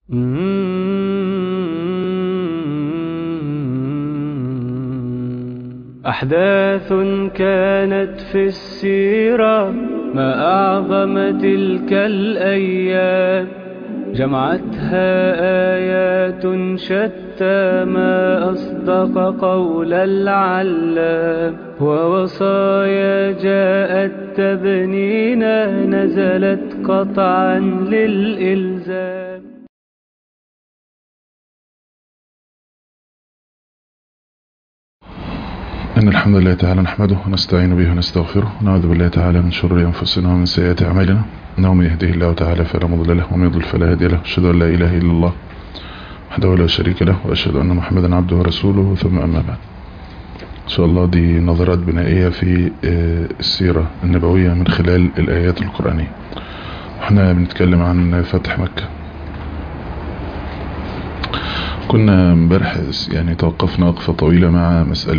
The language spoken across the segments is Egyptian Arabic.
أحداث كانت في السيرة ما أعظم تلك الأيام جمعتها آيات شتى ما أصدق قول العلام ووصايا جاءت تبنينا نزلت قطعا للإلزام إن الحمد لله تعالى نحمده ونستعين به ونستغفره ونعوذ بالله تعالى من شرور أنفسنا ومن سيئات أعمالنا إنه من يهده الله تعالى فلا مضل له ومن يضلل فلا هادي له أشهد أن لا إله إلا الله وحده لا شريك له وأشهد أن محمدا عبده ورسوله ثم أما بعد إن شاء الله دي نظرات بنائية في السيرة النبوية من خلال الآيات القرآنية احنا بنتكلم عن فتح مكة كنا امبارح يعني توقفنا وقفة طويلة مع مسألة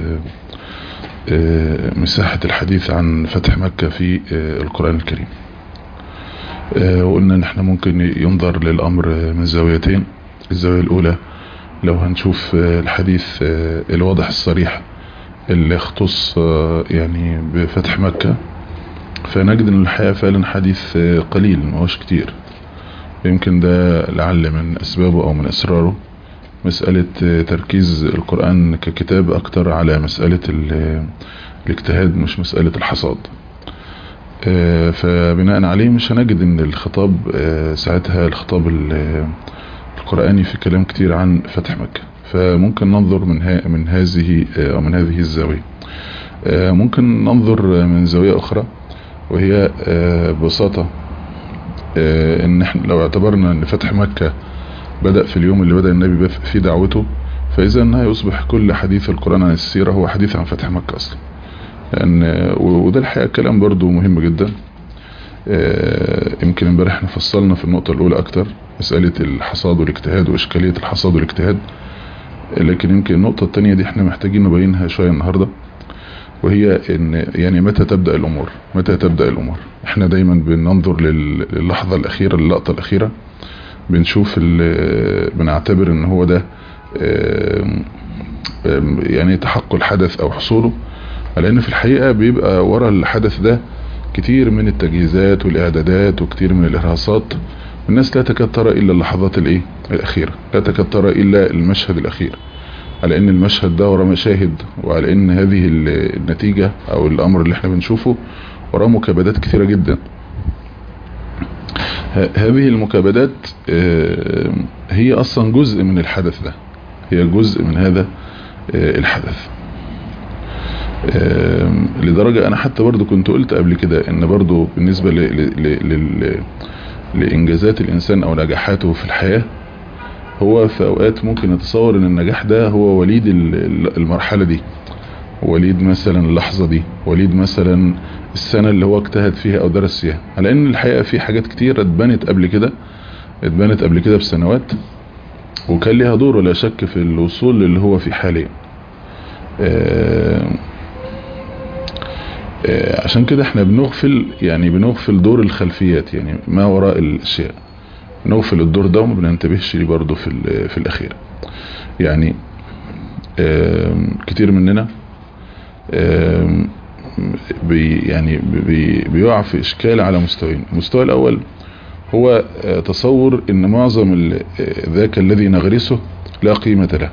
مساحة الحديث عن فتح مكة في القرآن الكريم وقلنا ان احنا ممكن ينظر للأمر من زاويتين الزاوية الأولى لو هنشوف الحديث الواضح الصريح اللي يختص يعني بفتح مكة فنجد ان الحقيقة فعلا حديث قليل ما هوش كتير يمكن ده لعل من أسبابه أو من أسراره مسألة تركيز القرآن ككتاب أكتر على مسألة الاجتهاد مش مسألة الحصاد فبناء عليه مش هنجد ان الخطاب ساعتها الخطاب القرآني في كلام كتير عن فتح مكة فممكن ننظر من من هذه أو من هذه الزاوية ممكن ننظر من زاوية أخرى وهي ببساطة ان احنا لو اعتبرنا ان فتح مكة بدأ في اليوم اللي بدأ النبي في دعوته فإذا أنها يصبح كل حديث القرآن عن السيرة هو حديث عن فتح مكة أصلا لأن وده الحقيقة كلام برضو مهم جدا يمكن امبارح احنا فصلنا في النقطة الأولى أكتر مسألة الحصاد والاجتهاد وإشكالية الحصاد والاجتهاد لكن يمكن النقطة التانية دي احنا محتاجين نبينها شوية النهاردة وهي ان يعني متى تبدأ الأمور متى تبدأ الأمور احنا دايما بننظر للحظة الأخيرة اللقطة الأخيرة بنشوف بنعتبر ان هو ده يعني تحقق الحدث او حصوله لان في الحقيقة بيبقى ورا الحدث ده كتير من التجهيزات والاعدادات وكتير من الارهاصات الناس لا تكاد ترى الا اللحظات الايه الاخيرة لا تكاد ترى الا المشهد الاخير على ان المشهد ده ورا مشاهد وعلى ان هذه النتيجة او الامر اللي احنا بنشوفه وراه مكابدات كثيرة جدا هذه المكابدات هي اصلا جزء من الحدث ده هي جزء من هذا الحدث لدرجة انا حتى برضو كنت قلت قبل كده ان برضو بالنسبة لانجازات الانسان او نجاحاته في الحياة هو في اوقات ممكن يتصور ان النجاح ده هو وليد المرحلة دي وليد مثلا اللحظة دي وليد مثلا السنة اللي هو اجتهد فيها او درس فيها على ان الحقيقة في حاجات كتير اتبنت قبل كده اتبنت قبل كده بسنوات وكان ليها دور ولا شك في الوصول اللي هو في حاليا عشان كده احنا بنغفل يعني بنغفل دور الخلفيات يعني ما وراء الاشياء بنغفل الدور ده وما بننتبهش ليه برضه في في الاخير يعني كتير مننا بي يعني بي بيقع في اشكال على مستويين المستوى الاول هو تصور ان معظم ذاك الذي نغرسه لا قيمة له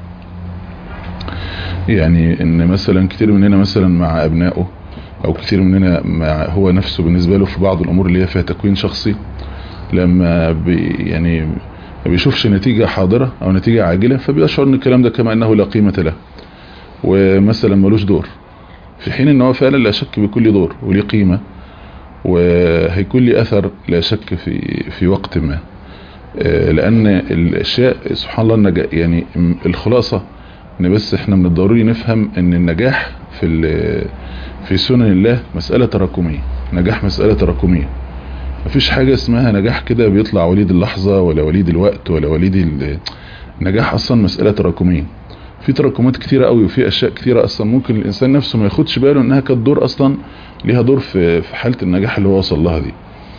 يعني ان مثلا كتير مننا مثلا مع ابنائه او كتير مننا مع هو نفسه بالنسبة له في بعض الامور اللي هي فيها تكوين شخصي لما بي يعني ما بيشوفش نتيجة حاضرة او نتيجة عاجلة فبيشعر ان الكلام ده كما انه لا قيمة له ومثلا ملوش دور في حين ان هو فعلا لا شك بيكون له دور وليه قيمة وهيكون لي اثر لا شك في في وقت ما لان الاشياء سبحان الله النجاح يعني الخلاصة ان بس احنا من الضروري نفهم ان النجاح في في سنن الله مسألة تراكمية نجاح مسألة تراكمية مفيش حاجة اسمها نجاح كده بيطلع وليد اللحظة ولا وليد الوقت ولا وليد النجاح اصلا مسألة تراكمية في تراكمات كتيرة قوي وفي اشياء كتيرة اصلا ممكن الانسان نفسه ما ياخدش باله انها كانت دور اصلا ليها دور في في حالة النجاح اللي هو وصل لها دي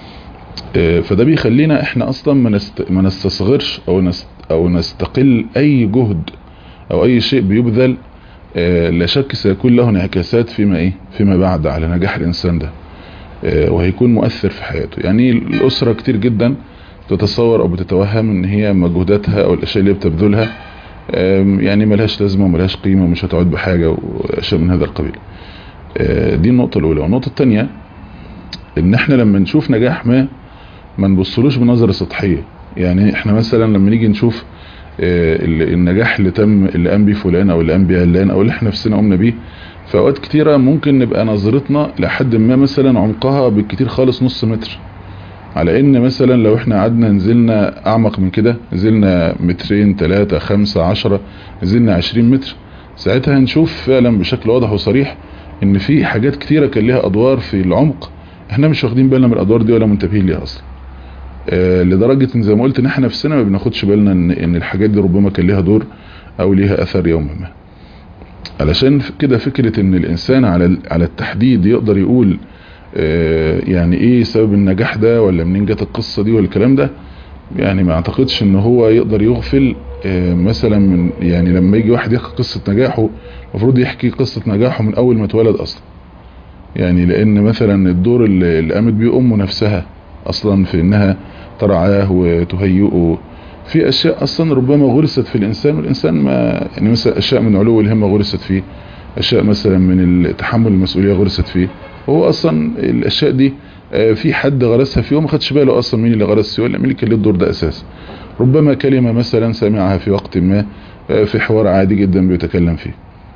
فده بيخلينا احنا اصلا ما نست... ما نستصغرش او نست... او نستقل اي جهد او اي شيء بيبذل لا شك سيكون له انعكاسات فيما ايه فيما بعد على نجاح الانسان ده وهيكون مؤثر في حياته يعني الاسرة كتير جدا تتصور او بتتوهم ان هي مجهوداتها او الاشياء اللي بتبذلها يعني ملهاش لازمة وملهاش قيمة ومش هتعود بحاجة واشياء من هذا القبيل دي النقطة الاولى والنقطة الثانية ان احنا لما نشوف نجاح ما ما نبصلوش بنظرة سطحية يعني احنا مثلا لما نيجي نشوف النجاح اللي تم اللي قام بيه فلان او اللي قام بيه علان او اللي احنا نفسنا قمنا بيه في اوقات كتيرة ممكن نبقى نظرتنا لحد ما مثلا عمقها بالكتير خالص نص متر على ان مثلا لو احنا قعدنا نزلنا اعمق من كده نزلنا مترين تلاتة خمسة عشرة نزلنا عشرين متر ساعتها هنشوف فعلا بشكل واضح وصريح ان في حاجات كتيرة كان لها ادوار في العمق احنا مش واخدين بالنا من الادوار دي ولا منتبهين ليها اصلا آه لدرجة ان زي ما قلت ان احنا نفسنا ما بناخدش بالنا ان, إن الحاجات دي ربما كان ليها دور او ليها اثر يوما ما علشان كده فكرة ان الانسان على على التحديد يقدر يقول آه يعني ايه سبب النجاح ده ولا منين جت القصة دي والكلام ده يعني ما اعتقدش ان هو يقدر يغفل آه مثلا من يعني لما يجي واحد يحكي قصة نجاحه المفروض يحكي قصة نجاحه من اول ما اتولد اصلا يعني لان مثلا الدور اللي قامت بيه امه نفسها اصلا في انها ترعاه وتهيئه في اشياء اصلا ربما غرست في الانسان والانسان ما يعني مثلا اشياء من علو الهمه غرست فيه اشياء مثلا من تحمل المسؤوليه غرست فيه وهو اصلا الاشياء دي في حد غرسها فيه وما خدش باله اصلا مين اللي غرس فيه ولا مين اللي كان له الدور ده اساسا ربما كلمه مثلا سمعها في وقت ما في حوار عادي جدا بيتكلم فيه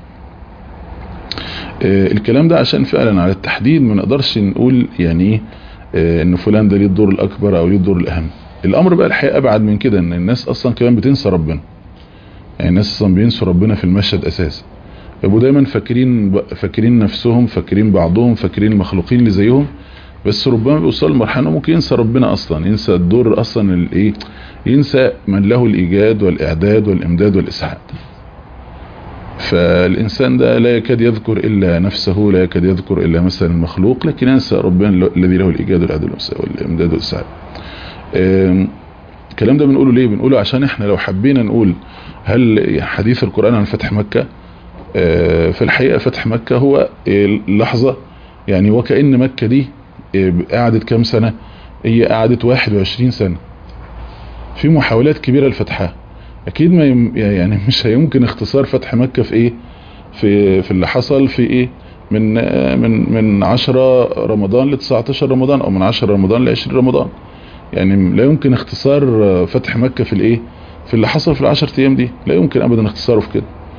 الكلام ده عشان فعلا على التحديد ما نقدرش نقول يعني ايه ان فلان ده ليه الدور الاكبر او ليه الدور الاهم الامر بقى الحقيقه ابعد من كده ان الناس اصلا كمان بتنسى ربنا يعني الناس اصلا بينسوا ربنا في المشهد اساسا يبقوا دايما فاكرين فاكرين نفسهم فاكرين بعضهم فاكرين المخلوقين اللي زيهم بس ربما بيوصل لمرحله ممكن ينسى ربنا اصلا ينسى الدور اصلا الايه ينسى من له الايجاد والاعداد والامداد والاسعاد فالإنسان ده لا يكاد يذكر إلا نفسه لا يكاد يذكر إلا مثلا المخلوق لكن ينسى ربنا الذي له الإيجاد والعدل والإمداد والسعادة الكلام ده بنقوله ليه بنقوله عشان احنا لو حبينا نقول هل حديث القرآن عن فتح مكة في الحقيقة فتح مكة هو لحظة يعني وكأن مكة دي قعدت كام سنة هي قعدت 21 سنة في محاولات كبيرة لفتحها اكيد ما يم يعني مش هيمكن اختصار فتح مكة في ايه في في اللي حصل في ايه من من من 10 رمضان ل 19 رمضان او من 10 رمضان ل 20 رمضان يعني لا يمكن اختصار فتح مكة في الايه في اللي حصل في العشر ايام دي لا يمكن ابدا اختصاره في كده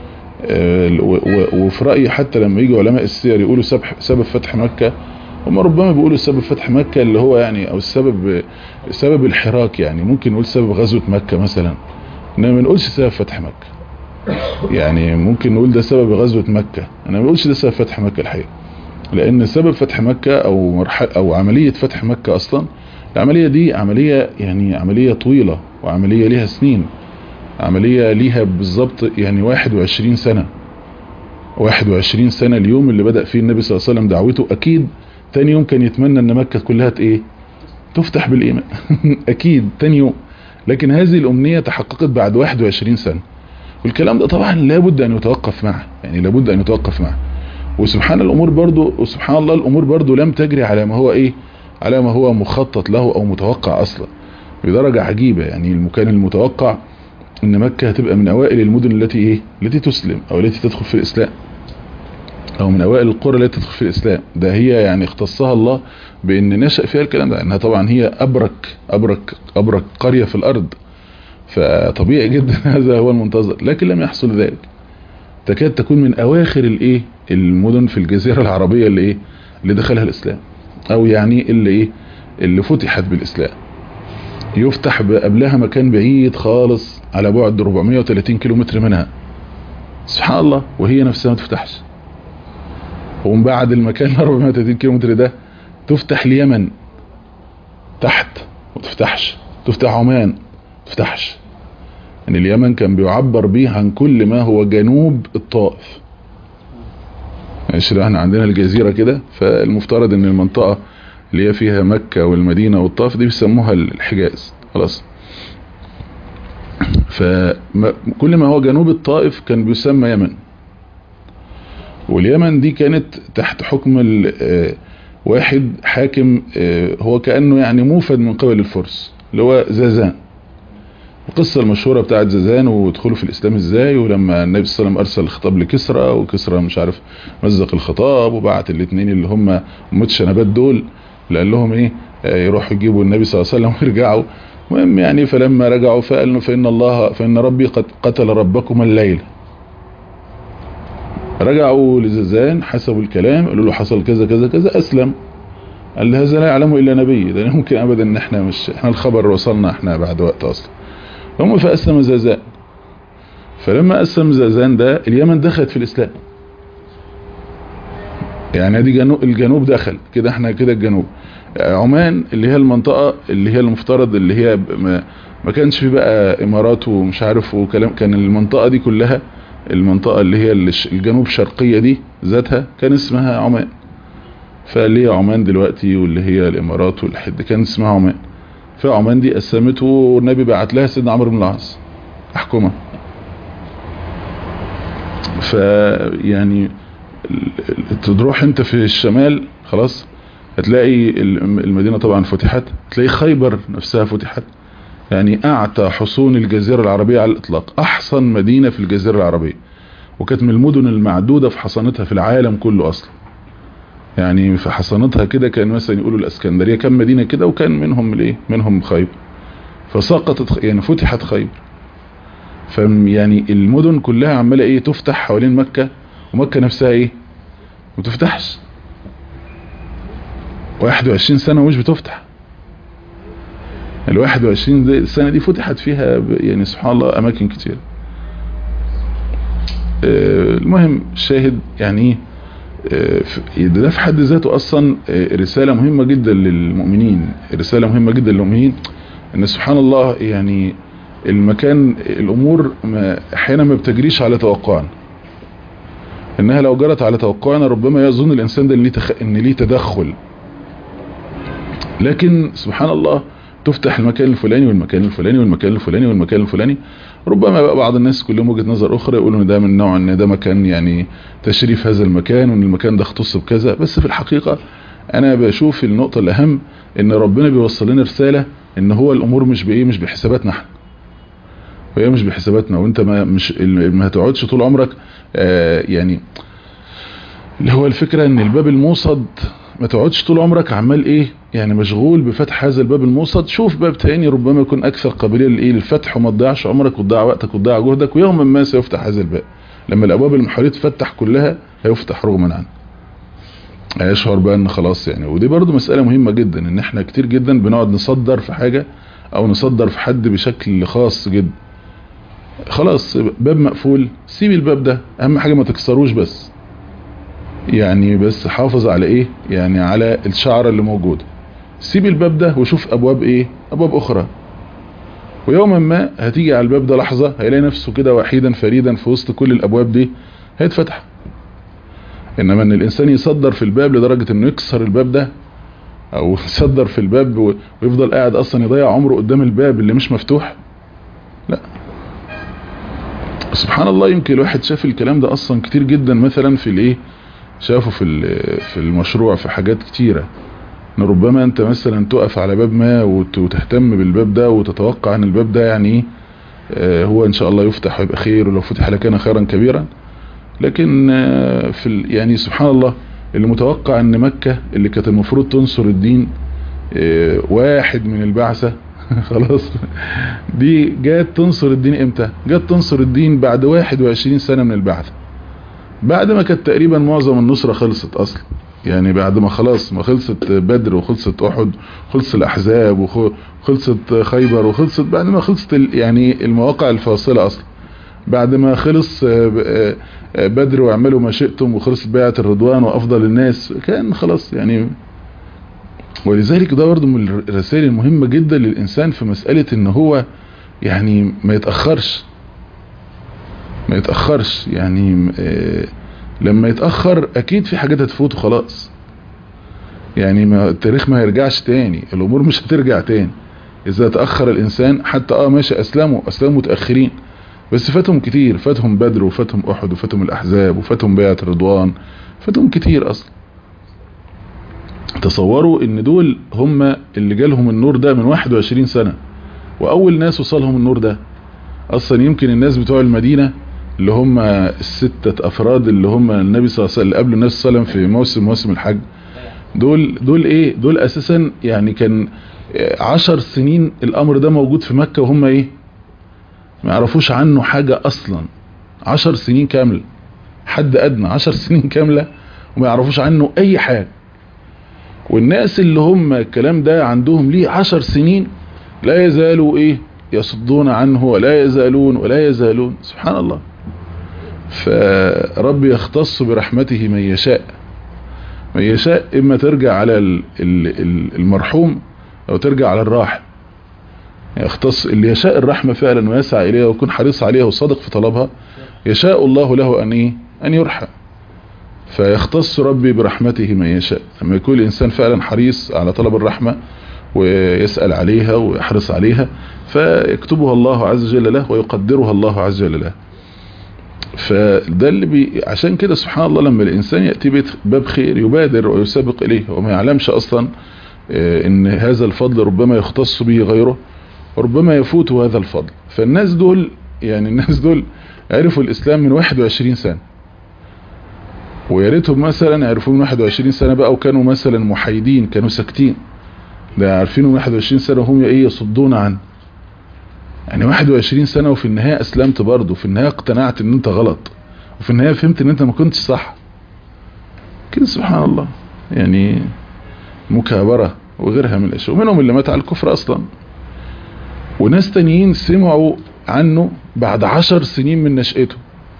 وفي رأيي حتى لما يجي علماء السير يقولوا سبب سبب فتح مكة هم ربما بيقولوا سبب فتح مكة اللي هو يعني او السبب سبب الحراك يعني ممكن نقول سبب غزوة مكة مثلا انما ما نقولش سبب فتح مكة يعني ممكن نقول ده سبب غزوة مكة انا ما بقولش ده سبب فتح مكة الحقيقة لان سبب فتح مكة او مرحلة او عملية فتح مكة اصلا العملية دي عملية يعني عملية طويلة وعملية ليها سنين عملية ليها بالظبط يعني 21 سنة 21 سنة اليوم اللي بدأ فيه النبي صلى الله عليه وسلم دعوته اكيد تاني يوم كان يتمنى ان مكة كلها ايه تفتح بالايمان اكيد تاني يوم لكن هذه الامنية تحققت بعد 21 سنة والكلام ده طبعا لابد ان يتوقف معه يعني لابد ان يتوقف معه وسبحان الامور برضو وسبحان الله الامور برضو لم تجري على ما هو ايه على ما هو مخطط له او متوقع اصلا بدرجة عجيبة يعني المكان المتوقع ان مكة هتبقى من اوائل المدن التي ايه التي تسلم او التي تدخل في الاسلام او من اوائل القرى التي تدخل في الاسلام ده هي يعني اختصها الله بان نشأ فيها الكلام ده انها طبعا هي ابرك ابرك ابرك قرية في الارض فطبيعي جدا هذا هو المنتظر لكن لم يحصل ذلك تكاد تكون من اواخر الايه المدن في الجزيرة العربية اللي ايه اللي دخلها الاسلام او يعني اللي ايه اللي فتحت بالاسلام يفتح قبلها مكان بعيد خالص على بعد 430 كيلومتر منها سبحان الله وهي نفسها ما تفتحش ومن بعد المكان 430 كيلومتر ده تفتح اليمن تحت ما تفتحش تفتح عمان ما تفتحش يعني اليمن كان بيعبر بيه عن كل ما هو جنوب الطائف ماشي احنا عندنا الجزيرة كده فالمفترض ان المنطقة اللي هي فيها مكة والمدينة والطاف دي بيسموها الحجاز خلاص فكل ما هو جنوب الطائف كان بيسمى يمن واليمن دي كانت تحت حكم واحد حاكم هو كأنه يعني موفد من قبل الفرس اللي هو زازان القصة المشهورة بتاعت زازان ودخوله في الإسلام إزاي ولما النبي صلى الله عليه وسلم أرسل الخطاب لكسرى وكسرى مش عارف مزق الخطاب وبعت الاثنين اللي هم متشنبات دول اللي قال لهم إيه يروحوا يجيبوا النبي صلى الله عليه وسلم ويرجعوا المهم يعني فلما رجعوا فقالوا فإن الله فإن ربي قد قتل ربكم الليل رجعوا لزازان حسبوا الكلام قالوا له حصل كذا كذا كذا أسلم قال هذا لا يعلمه إلا نبي ده يمكن أبدا إن إحنا مش إحنا الخبر وصلنا إحنا بعد وقت أصلا هم فأسلم زازان فلما أسلم زازان ده اليمن دخلت في الإسلام يعني دي جنوب الجنوب دخل كده احنا كده الجنوب عمان اللي هي المنطقة اللي هي المفترض اللي هي ما, ما كانش في بقى امارات ومش عارف وكلام كان المنطقة دي كلها المنطقة اللي هي الجنوب شرقية دي ذاتها كان اسمها عمان فاللي هي عمان دلوقتي واللي هي الامارات والحد كان اسمها عمان فعمان دي قسمته والنبي بعت لها سيدنا عمرو بن العاص احكمها فيعني تروح انت في الشمال خلاص هتلاقي المدينة طبعا فتحت تلاقي خيبر نفسها فتحت يعني اعتى حصون الجزيرة العربية على الاطلاق احصن مدينة في الجزيرة العربية وكانت من المدن المعدودة في حصانتها في العالم كله اصلا يعني في حصانتها كده كان مثلا يقولوا الاسكندرية كان مدينة كده وكان منهم الايه منهم خيبر فسقطت يعني فتحت خيبر فيعني المدن كلها عمالة ايه تفتح حوالين مكة ومكة نفسها ايه ما تفتحش 21 سنة ومش بتفتح ال 21 سنة دي فتحت فيها يعني سبحان الله اماكن كتير المهم الشاهد يعني ده في حد ذاته اصلا رسالة مهمة جدا للمؤمنين رسالة مهمة جدا للمؤمنين ان سبحان الله يعني المكان الامور ما احيانا ما بتجريش على توقعنا انها لو جرت على توقعنا ربما يظن الانسان ده ان ليه تخ... ان ليه تدخل لكن سبحان الله تفتح المكان الفلاني والمكان الفلاني والمكان الفلاني والمكان الفلاني ربما بقى بعض الناس كلهم وجهه نظر اخرى يقولوا ان ده من نوع ان ده مكان يعني تشريف هذا المكان وان المكان ده اختص بكذا بس في الحقيقة انا بشوف النقطة الاهم ان ربنا بيوصل لنا رسالة ان هو الامور مش بايه مش بحساباتنا احنا وهي مش بحساباتنا وانت ما مش ما هتقعدش طول عمرك آه يعني اللي هو الفكرة ان الباب الموصد ما تقعدش طول عمرك عمال ايه يعني مشغول بفتح هذا الباب الموصد شوف باب تاني ربما يكون اكثر قابلية للايه للفتح وما تضيعش عمرك وتضيع وقتك وتضيع جهدك ويوما ما سيفتح هذا الباب لما الابواب المحورية تفتح كلها هيفتح رغما عنه هيشعر بقى ان خلاص يعني ودي برضو مسألة مهمة جدا ان احنا كتير جدا بنقعد نصدر في حاجة او نصدر في حد بشكل خاص جدا خلاص باب مقفول سيب الباب ده اهم حاجة ما تكسروش بس يعني بس حافظ على ايه يعني على الشعر اللي موجود سيب الباب ده وشوف ابواب ايه ابواب اخرى ويوما ما هتيجي على الباب ده لحظة هيلاقي نفسه كده وحيدا فريدا في وسط كل الابواب دي هيتفتح انما ان الانسان يصدر في الباب لدرجة انه يكسر الباب ده او يصدر في الباب ويفضل قاعد اصلا يضيع عمره قدام الباب اللي مش مفتوح لا سبحان الله يمكن الواحد شاف الكلام ده اصلا كتير جدا مثلا في الايه شافه في في المشروع في حاجات كتيرة ان ربما انت مثلا تقف على باب ما وتهتم بالباب ده وتتوقع ان الباب ده يعني ايه هو ان شاء الله يفتح ويبقى خير ولو فتح لكان خيرا كبيرا لكن في يعني سبحان الله اللي متوقع ان مكة اللي كانت المفروض تنصر الدين واحد من البعثة خلاص دي جات تنصر الدين امتى جات تنصر الدين بعد 21 سنة من البعثة بعد ما كانت تقريبا معظم النصرة خلصت اصلا يعني بعد ما خلاص ما خلصت بدر وخلصت احد خلص الاحزاب وخلصت خيبر وخلصت بعد ما خلصت يعني المواقع الفاصلة اصلا بعد ما خلص بدر واعملوا ما شئتم وخلصت بيعة الرضوان وافضل الناس كان خلاص يعني ولذلك ده برضه من الرسائل المهمة جدا للانسان في مسألة ان هو يعني ما يتأخرش ما يتأخرش يعني لما يتأخر اكيد في حاجات هتفوته خلاص يعني ما التاريخ ما يرجعش تاني الامور مش هترجع تاني اذا تأخر الانسان حتى اه ماشي اسلموا اسلموا متأخرين بس فاتهم كتير فاتهم بدر وفاتهم احد وفاتهم الاحزاب وفاتهم بيعة رضوان فاتهم كتير اصلا تصوروا ان دول هم اللي جالهم النور ده من 21 سنة واول ناس وصلهم النور ده اصلا يمكن الناس بتوع المدينة اللي هم الستة افراد اللي هم النبي صلى الله عليه وسلم اللي قبل النبي صلى الله عليه وسلم في موسم موسم الحج دول دول ايه دول اساسا يعني كان عشر سنين الامر ده موجود في مكة وهم ايه ما يعرفوش عنه حاجة اصلا عشر سنين كاملة حد ادنى عشر سنين كاملة وما يعرفوش عنه اي حاجة والناس اللي هم الكلام ده عندهم ليه عشر سنين لا يزالوا ايه يصدون عنه ولا يزالون ولا يزالون سبحان الله فرب يختص برحمته من يشاء من يشاء اما ترجع على المرحوم او ترجع على الراحل يختص اللي يشاء الرحمة فعلا ويسعى اليها ويكون حريص عليها وصادق في طلبها يشاء الله له ان ايه ان يرحم فيختص ربي برحمته من يشاء لما يكون الانسان فعلا حريص على طلب الرحمة ويسأل عليها ويحرص عليها فيكتبها الله عز وجل له ويقدرها الله عز وجل له فده اللي بي عشان كده سبحان الله لما الانسان يأتي باب خير يبادر ويسابق اليه وما يعلمش اصلا ان هذا الفضل ربما يختص به غيره وربما يفوت هذا الفضل فالناس دول يعني الناس دول عرفوا الاسلام من 21 سنة ويا ريتهم مثلا عرفوا من 21 سنة بقى وكانوا مثلا محايدين كانوا ساكتين ده عارفين من 21 سنة هم ايه يصدون عنه يعني 21 سنة وفي النهاية اسلمت برضه في النهاية اقتنعت ان انت غلط وفي النهاية فهمت ان انت ما كنتش صح كده سبحان الله يعني مكابرة وغيرها من الاشياء ومنهم اللي مات على الكفر اصلا وناس تانيين سمعوا عنه بعد عشر سنين من نشأته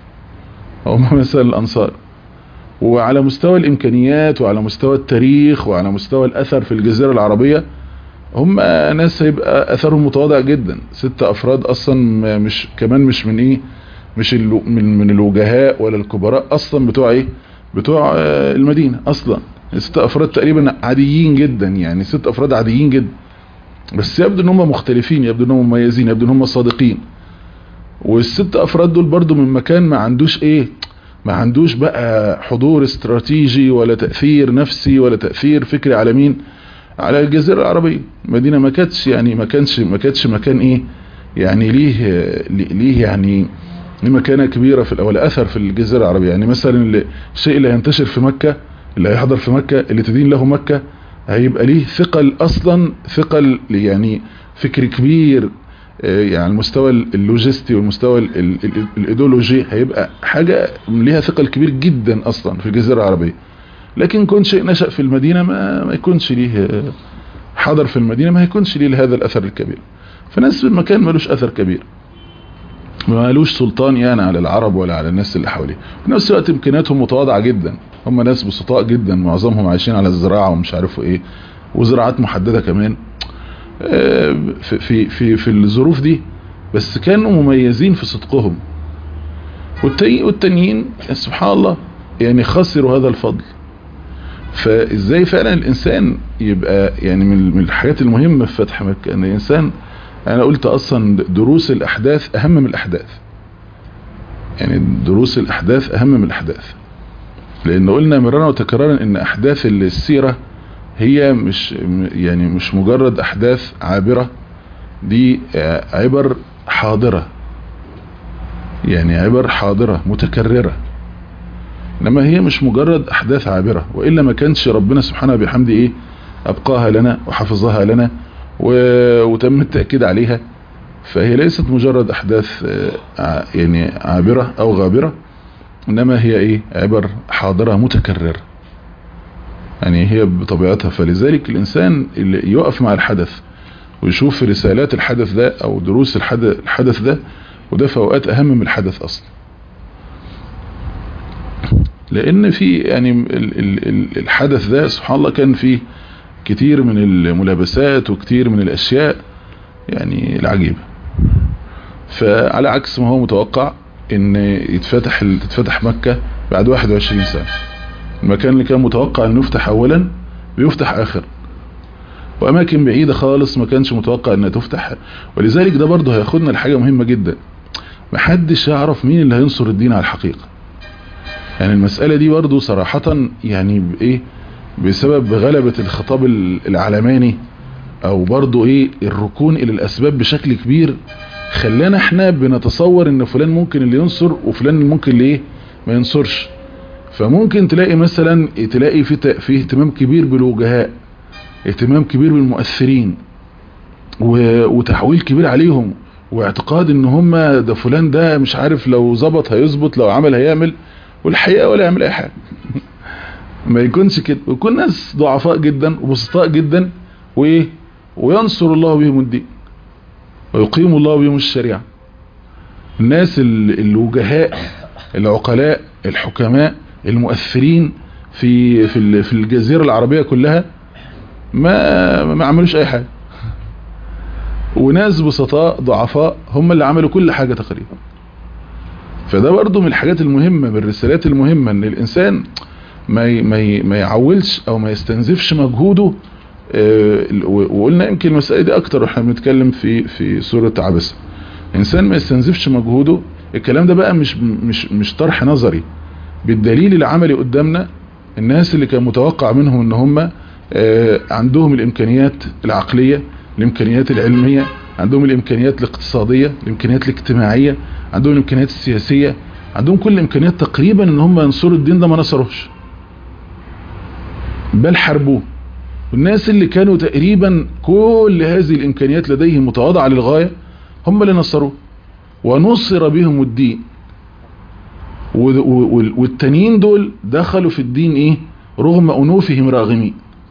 هم مثلا الانصار وعلى مستوى الامكانيات وعلى مستوى التاريخ وعلى مستوى الاثر في الجزيرة العربية هم ناس هيبقى اثرهم متواضع جدا ست افراد اصلا مش كمان مش من ايه مش من من الوجهاء ولا الكبراء اصلا بتوع ايه بتوع المدينة اصلا ست افراد تقريبا عاديين جدا يعني ست افراد عاديين جدا بس يبدو ان هم مختلفين يبدو ان هم مميزين يبدو ان هم صادقين والست افراد دول برضو من مكان ما عندوش ايه ما عندوش بقى حضور استراتيجي ولا تأثير نفسي ولا تأثير فكري على مين على الجزيرة العربية مدينة ما كانتش يعني ما كانش ما كانتش مكان ايه يعني ليه ليه يعني ليه مكانة كبيرة في الاول اثر في الجزيرة العربية يعني مثلا الشيء اللي هينتشر في مكة اللي هيحضر في مكة اللي تدين له مكة هيبقى ليه ثقل اصلا ثقل يعني فكر كبير يعني على المستوى اللوجستي والمستوى الايديولوجي هيبقى حاجة ليها ثقل كبير جدا اصلا في الجزيرة العربية لكن كون شيء نشأ في المدينة ما, ما يكونش ليه حضر في المدينة ما يكونش ليه هذا الاثر الكبير فناس في المكان ملوش اثر كبير ما لوش سلطان يعني على العرب ولا على الناس اللي حواليه في نفس الوقت امكانياتهم متواضعة جدا هم ناس بسطاء جدا معظمهم عايشين على الزراعة ومش عارفوا ايه وزراعات محددة كمان في في في, في الظروف دي بس كانوا مميزين في صدقهم والتانيين سبحان الله يعني خسروا هذا الفضل فازاي فعلا الانسان يبقى يعني من الحاجات المهمة في فتح مكة ان الانسان انا قلت اصلا دروس الاحداث اهم من الاحداث يعني دروس الاحداث اهم من الاحداث لان قلنا مرارا وتكرارا ان احداث السيرة هي مش يعني مش مجرد احداث عابرة دي عبر حاضرة يعني عبر حاضرة متكررة انما هي مش مجرد احداث عابرة وإلا ما كانش ربنا سبحانه بحمده ايه ابقاها لنا وحفظها لنا وتم التأكيد عليها فهي ليست مجرد احداث يعني عابرة او غابرة انما هي ايه عبر حاضرة متكررة يعني هي بطبيعتها فلذلك الانسان اللي يقف مع الحدث ويشوف رسالات الحدث ده او دروس الحدث ده وده في اوقات اهم من الحدث اصلا لان في يعني الحدث ده سبحان الله كان فيه كتير من الملابسات وكتير من الاشياء يعني العجيبة فعلى عكس ما هو متوقع ان يتفتح تتفتح مكة بعد 21 سنة المكان اللي كان متوقع انه يفتح اولا بيفتح اخر واماكن بعيدة خالص ما كانش متوقع انها تفتح ولذلك ده برضه هياخدنا لحاجة مهمة جدا محدش يعرف مين اللي هينصر الدين على الحقيقة يعني المسألة دي برضه صراحة يعني بايه بسبب غلبة الخطاب العلماني او برضه ايه الركون الى الاسباب بشكل كبير خلانا احنا بنتصور ان فلان ممكن اللي ينصر وفلان ممكن اللي ايه ما ينصرش فممكن تلاقي مثلا تلاقي في في اهتمام كبير بالوجهاء اهتمام كبير بالمؤثرين وتحويل كبير عليهم واعتقاد ان هم ده فلان ده مش عارف لو ظبط هيظبط لو عمل هيعمل والحقيقة ولا يعمل اي حاجة ما يكونش كده ويكون ناس ضعفاء جدا وبسطاء جدا وايه وينصر الله بهم الدين ويقيم الله بهم الشريعة الناس الوجهاء العقلاء الحكماء المؤثرين في في في الجزيرة العربية كلها ما ما عملوش اي حاجة وناس بسطاء ضعفاء هم اللي عملوا كل حاجة تقريبا فده برضو من الحاجات المهمة من الرسالات المهمة ان الانسان ما ما ما يعولش او ما يستنزفش مجهوده وقلنا يمكن المسألة دي اكتر واحنا بنتكلم في في سورة عبسة الانسان ما يستنزفش مجهوده الكلام ده بقى مش مش مش طرح نظري بالدليل العملي قدامنا الناس اللي كان متوقع منهم ان هم عندهم الامكانيات العقلية الامكانيات العلمية عندهم الامكانيات الاقتصادية الامكانيات الاجتماعية عندهم الامكانيات السياسية عندهم كل الامكانيات تقريبا ان هم ينصروا الدين ده ما نصروش بل حاربوه والناس اللي كانوا تقريبا كل هذه الامكانيات لديهم متواضعة للغاية هم اللي نصروه ونصر بهم الدين والتانيين دول دخلوا في الدين ايه رغم انوفهم راغمين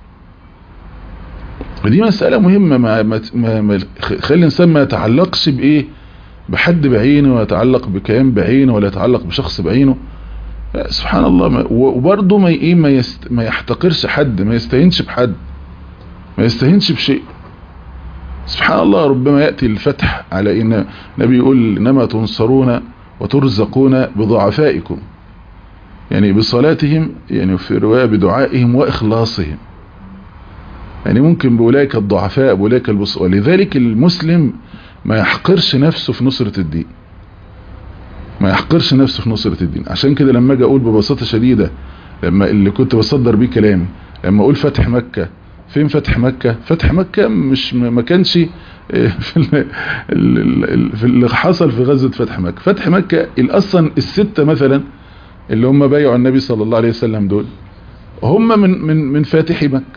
ودي مسألة مهمة ما, ما, ما, ما خلي الانسان ما يتعلقش بايه بحد بعينه ولا يتعلق بكيان بعينه ولا يتعلق بشخص بعينه سبحان الله وبرضه ما ايه ما, يست ما يحتقرش حد ما يستهينش بحد ما يستهينش بشيء سبحان الله ربما يأتي الفتح على ان النبي يقول انما تنصرون وترزقون بضعفائكم يعني بصلاتهم يعني في رواية بدعائهم واخلاصهم يعني ممكن بأولئك الضعفاء بأولئك البص ولذلك المسلم ما يحقرش نفسه في نصرة الدين ما يحقرش نفسه في نصرة الدين عشان كده لما اجي اقول ببساطة شديدة لما اللي كنت بصدر بيه كلامي لما اقول فتح مكة فين فتح مكة فتح مكة مش ما كانش في اللي حصل في غزة فتح مكة فتح مكة اصلا الستة مثلا اللي هم بايعوا النبي صلى الله عليه وسلم دول هم من من من فاتحي مكة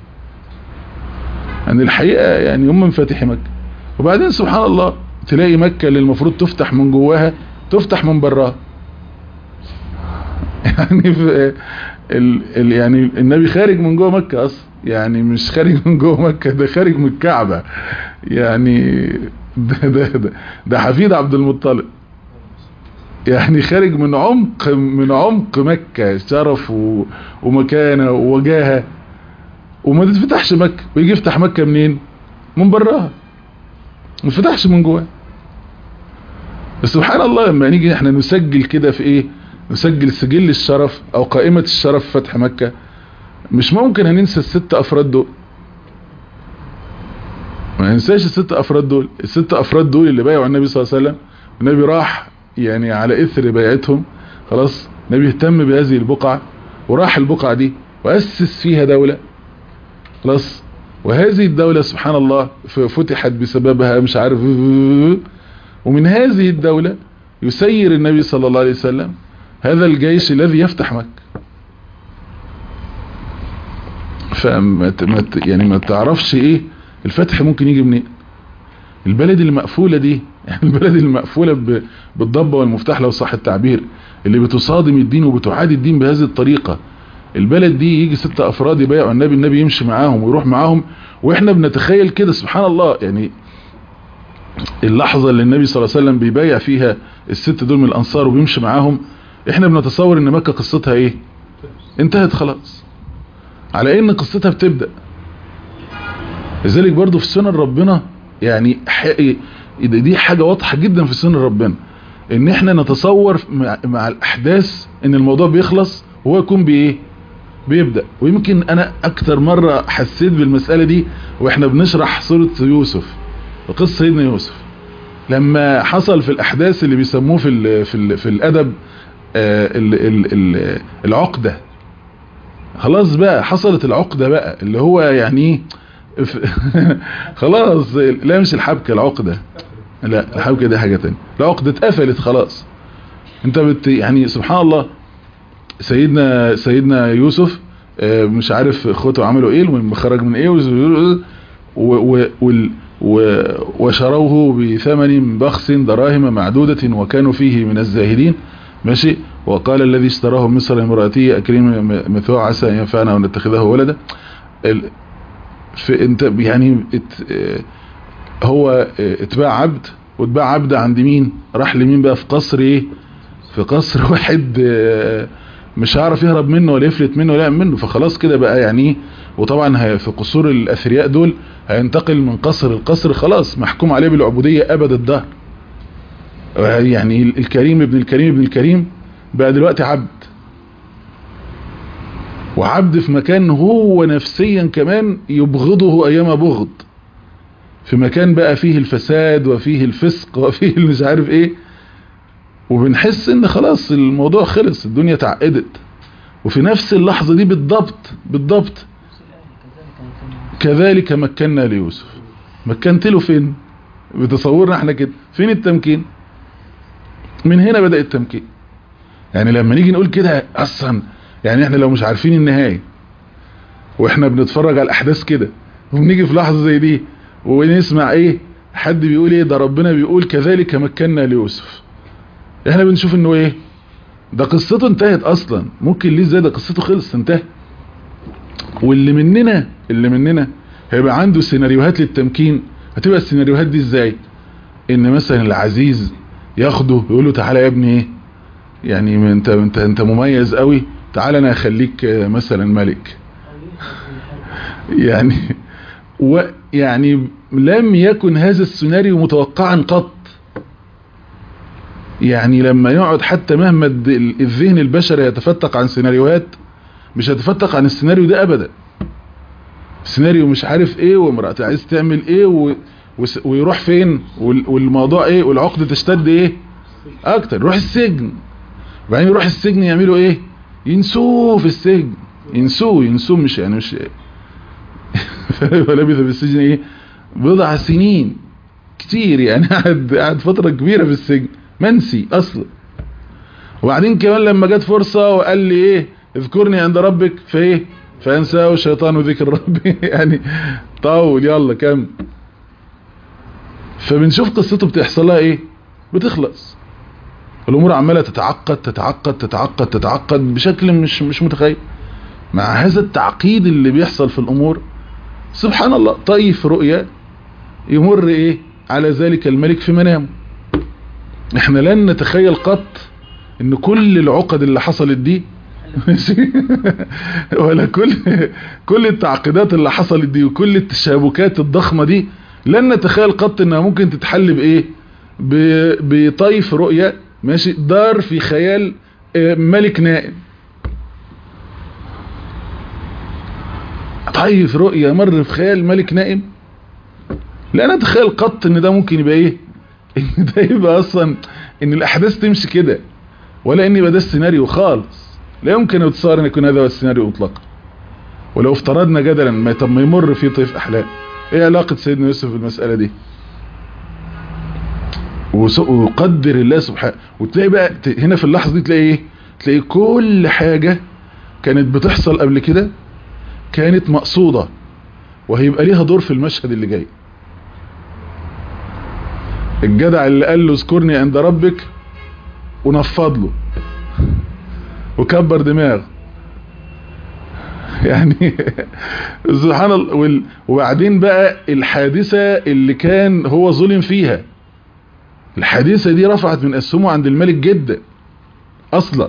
يعني الحقيقة يعني هم من فاتحي مكة وبعدين سبحان الله تلاقي مكة اللي المفروض تفتح من جواها تفتح من براها يعني في ال ال يعني النبي خارج من جوه مكة اصلا يعني مش خارج من جوه مكة ده خارج من الكعبة يعني ده ده ده, ده حفيد عبد المطلب يعني خارج من عمق من عمق مكة شرف ومكانة ووجاهة وما تفتحش مكة ويجي يفتح مكة منين من براها ما تفتحش من جواها بس سبحان الله لما نيجي احنا نسجل كده في ايه نسجل سجل الشرف او قائمة الشرف في فتح مكة مش ممكن هننسى الست افراد دول ما ننساش الست افراد دول الست افراد دول اللي بايعوا النبي صلى الله عليه وسلم النبي راح يعني على اثر بيعتهم خلاص النبي اهتم بهذه البقعة وراح البقعة دي واسس فيها دولة خلاص وهذه الدولة سبحان الله فتحت بسببها مش عارف ومن هذه الدولة يسير النبي صلى الله عليه وسلم هذا الجيش الذي يفتح مكة فما يعني ما تعرفش ايه الفتح ممكن يجي منين البلد المقفولة دي يعني البلد المقفولة بالضبة والمفتاح لو صح التعبير اللي بتصادم الدين وبتعادي الدين بهذه الطريقة البلد دي يجي ستة افراد يبايعوا النبي النبي يمشي معاهم ويروح معاهم واحنا بنتخيل كده سبحان الله يعني اللحظة اللي النبي صلى الله عليه وسلم بيبايع فيها الست دول من الانصار وبيمشي معاهم احنا بنتصور ان مكة قصتها ايه انتهت خلاص على ان قصتها بتبدأ لذلك برضو في سنن ربنا يعني دي حاجة واضحة جدا في سنن ربنا ان احنا نتصور مع, مع الاحداث ان الموضوع بيخلص وهو يكون بايه بيبدأ ويمكن انا اكتر مرة حسيت بالمسألة دي واحنا بنشرح سورة يوسف وقصة سيدنا يوسف لما حصل في الاحداث اللي بيسموه في ال في ال في الادب آه ال ال ال العقدة خلاص بقى حصلت العقدة بقى اللي هو يعني خلاص لا مش الحبكة العقدة لا الحبكة دي حاجة تانية العقدة اتقفلت خلاص انت بت يعني سبحان الله سيدنا سيدنا يوسف مش عارف اخوته عملوا ايه المهم خرج من ايه وشروه بثمن بخس دراهم معدودة وكانوا فيه من الزاهدين ماشي وقال الذي اشتراه مصر امرأتي اكريم مثوع عسى ان ينفعنا ونتخذه ولدا في انت يعني ات هو اتباع عبد واتباع عبد عند مين راح لمين بقى في قصر ايه في قصر واحد مش هعرف يهرب منه ولا يفلت منه ولا يعمل منه فخلاص كده بقى يعني وطبعا في قصور الاثرياء دول هينتقل من قصر القصر خلاص محكوم عليه بالعبودية ابد الدهر يعني الكريم ابن الكريم ابن الكريم بقى دلوقتي عبد وعبد في مكان هو نفسيا كمان يبغضه ايام بغض في مكان بقى فيه الفساد وفيه الفسق وفيه مش عارف ايه وبنحس ان خلاص الموضوع خلص الدنيا اتعقدت وفي نفس اللحظة دي بالضبط بالضبط كذلك مكنا ليوسف مكنت له فين بتصورنا احنا كده فين التمكين من هنا بدأ التمكين يعني لما نيجي نقول كده اصلا يعني احنا لو مش عارفين النهاية واحنا بنتفرج على الاحداث كده وبنيجي في لحظة زي دي ونسمع ايه حد بيقول ايه ده ربنا بيقول كذلك مكنا ليوسف احنا بنشوف انه ايه ده قصته انتهت اصلا ممكن ليه ازاي ده قصته خلص انتهى واللي مننا اللي مننا هيبقى عنده سيناريوهات للتمكين هتبقى السيناريوهات دي ازاي ان مثلا العزيز ياخده يقول له تعالى يا ابني ايه يعني انت انت انت مميز قوي تعالى انا اخليك مثلا ملك يعني ويعني لم يكن هذا السيناريو متوقعا قط يعني لما يقعد حتى مهما الذهن البشري يتفتق عن سيناريوهات مش هيتفتق عن السيناريو ده ابدا سيناريو مش عارف ايه وامرأة عايز تعمل ايه و... ويروح فين والموضوع ايه والعقدة تشتد ايه اكتر يروح السجن وبعدين يروح السجن يعملوا ايه ينسوه في السجن ينسوه ينسوه مش يعني مش ولبث في السجن ايه بضع سنين كتير يعني قعد قعد فترة كبيرة في السجن منسي اصلا وبعدين كمان لما جت فرصة وقال لي ايه اذكرني عند ربك فايه فانساه الشيطان ذكر ربي يعني طول يلا كم فبنشوف قصته بتحصل لها ايه بتخلص الامور عماله تتعقد تتعقد تتعقد تتعقد بشكل مش مش متخيل مع هذا التعقيد اللي بيحصل في الامور سبحان الله طيف رؤيا يمر ايه على ذلك الملك في منامه احنا لن نتخيل قط ان كل العقد اللي حصلت دي ولا كل كل التعقيدات اللي حصلت دي وكل التشابكات الضخمة دي لن نتخيل قط انها ممكن تتحل بايه بطيف رؤية ماشي دار في خيال ملك نائم طيف رؤية مر في خيال ملك نائم لا نتخيل قط ان ده ممكن يبقى ايه ان ده يبقى اصلا ان الاحداث تمشي كده ولا ان يبقى ده السيناريو خالص لا يمكن يتصار ان يكون هذا هو السيناريو مطلقا ولو افترضنا جدلا ما طب ما يمر في طيف احلام ايه علاقة سيدنا يوسف بالمسألة دي ويقدر الله سبحانه وتلاقي بقى هنا في اللحظة دي تلاقي ايه تلاقي كل حاجة كانت بتحصل قبل كده كانت مقصودة وهيبقى ليها دور في المشهد اللي جاي الجدع اللي قال له اذكرني عند ربك ونفض له وكبر دماغه يعني سبحان الله وبعدين بقى الحادثة اللي كان هو ظلم فيها الحادثة دي رفعت من أسهمه عند الملك جدا أصلا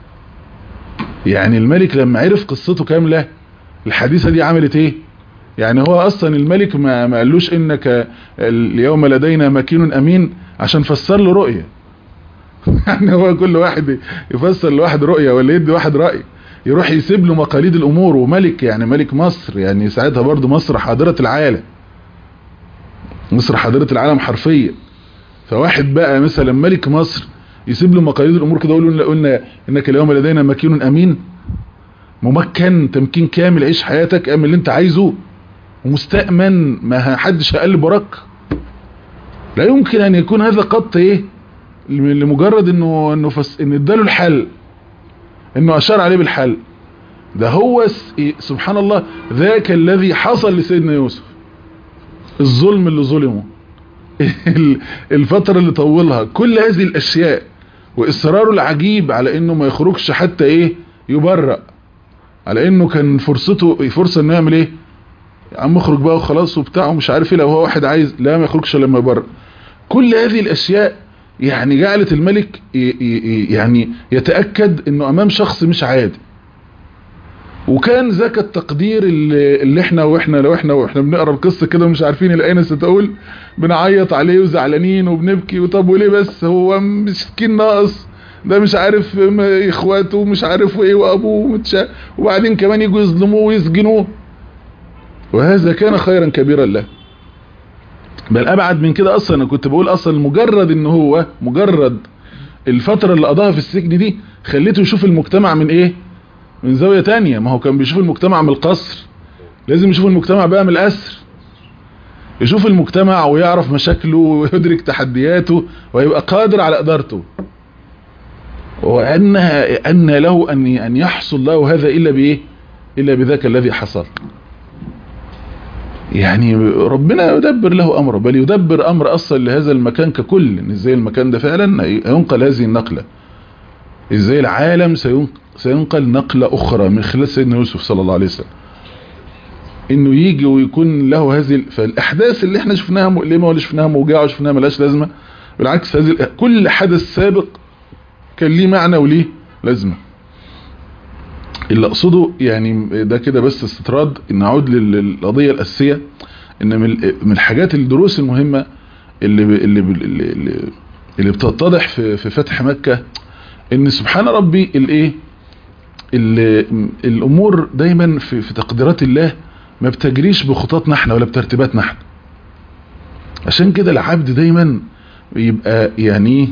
يعني الملك لما عرف قصته كاملة الحادثة دي عملت ايه يعني هو اصلا الملك ما, ما قالوش انك اليوم لدينا مكين امين عشان فسر له رؤية يعني هو كل واحد يفسر لواحد رؤية ولا يدي واحد رأي يروح يسيب له مقاليد الامور وملك يعني ملك مصر يعني ساعتها برضو مصر حاضرة العالم مصر حاضرة العالم حرفيا فواحد بقى مثلا ملك مصر يسيب له مقاليد الامور كده يقول قلنا انك اليوم لدينا مكين امين ممكن تمكين كامل عيش حياتك اعمل اللي انت عايزه ومستأمن ما حدش هيقلب وراك لا يمكن ان يكون هذا قط ايه لمجرد انه انه فس ان اداله الحل انه اشار عليه بالحل ده هو سبحان الله ذاك الذي حصل لسيدنا يوسف الظلم اللي ظلمه الفترة اللي طولها كل هذه الاشياء واصراره العجيب على انه ما يخرجش حتى ايه يبرأ على انه كان فرصته فرصة انه يعمل ايه يا عم اخرج بقى وخلاص وبتاع ومش عارف ايه لو هو واحد عايز لا ما يخرجش لما يبرأ كل هذه الاشياء يعني جعلت الملك يعني يتأكد انه امام شخص مش عادي وكان ذاك التقدير اللي, اللي احنا واحنا لو احنا واحنا بنقرا القصه كده مش عارفين الاين ستقول بنعيط عليه وزعلانين وبنبكي وطب وليه بس هو مسكين ناقص ده مش عارف اخواته مش عارف ايه وابوه متشا وبعدين كمان يجوا يظلموه ويسجنوه وهذا كان خيرا كبيرا له بل ابعد من كده اصلا انا كنت بقول اصلا مجرد ان هو مجرد الفترة اللي قضاها في السجن دي خليته يشوف المجتمع من ايه من زاوية تانية ما هو كان بيشوف المجتمع من القصر لازم يشوف المجتمع بقى من الاسر يشوف المجتمع ويعرف مشاكله ويدرك تحدياته ويبقى قادر على ادارته وان ان له ان ان يحصل له هذا الا بايه الا بذاك الذي حصل يعني ربنا يدبر له امره بل يدبر امر اصلا لهذا المكان ككل ان ازاي المكان ده فعلا ينقل هذه النقلة ازاي العالم سينقل نقلة اخرى من خلال سيدنا يوسف صلى الله عليه وسلم انه يجي ويكون له هذه فالاحداث اللي احنا شفناها مؤلمة ولا شفناها موجعة وشفناها ملاش لازمة بالعكس هذه كل حدث سابق كان ليه معنى وليه لازمه اللي اقصده يعني ده كده بس استطراد ان اعود للقضية الاساسية ان من الحاجات الدروس المهمة اللي اللي اللي, اللي بتتضح في, في فتح مكة ان سبحان ربي الايه الامور دايما في, في تقديرات الله ما بتجريش بخططنا احنا ولا بترتيباتنا احنا عشان كده العبد دايما يبقى يعني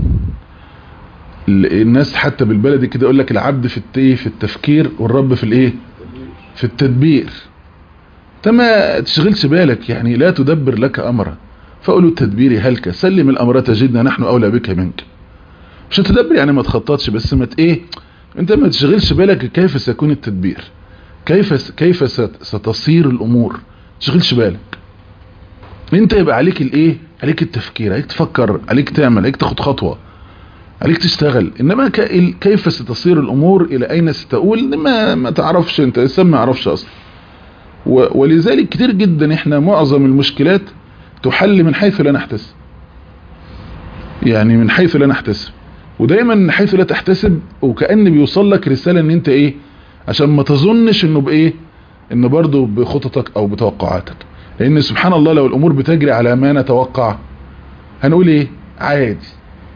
الناس حتى بالبلدي كده يقول لك العبد في التيه في التفكير والرب في الايه في التدبير انت ما تشغلش بالك يعني لا تدبر لك امرا فقولوا التدبير هلك سلم الامر تجدنا نحن اولى بك منك مش تدبر يعني ما تخططش بس ما ايه انت ما تشغلش بالك كيف سيكون التدبير كيف كيف ستصير الامور تشغلش بالك انت يبقى عليك الايه عليك التفكير عليك تفكر عليك تعمل عليك تاخد خطوه عليك تشتغل انما كيف ستصير الامور الى اين ستؤول ما ما تعرفش انت الانسان ما يعرفش اصلا ولذلك كتير جدا احنا معظم المشكلات تحل من حيث لا نحتسب يعني من حيث لا نحتسب ودايما من حيث لا تحتسب وكأن بيوصل لك رسالة ان انت ايه عشان ما تظنش انه بايه ان برضه بخططك او بتوقعاتك لان سبحان الله لو الامور بتجري على ما نتوقع هنقول ايه عادي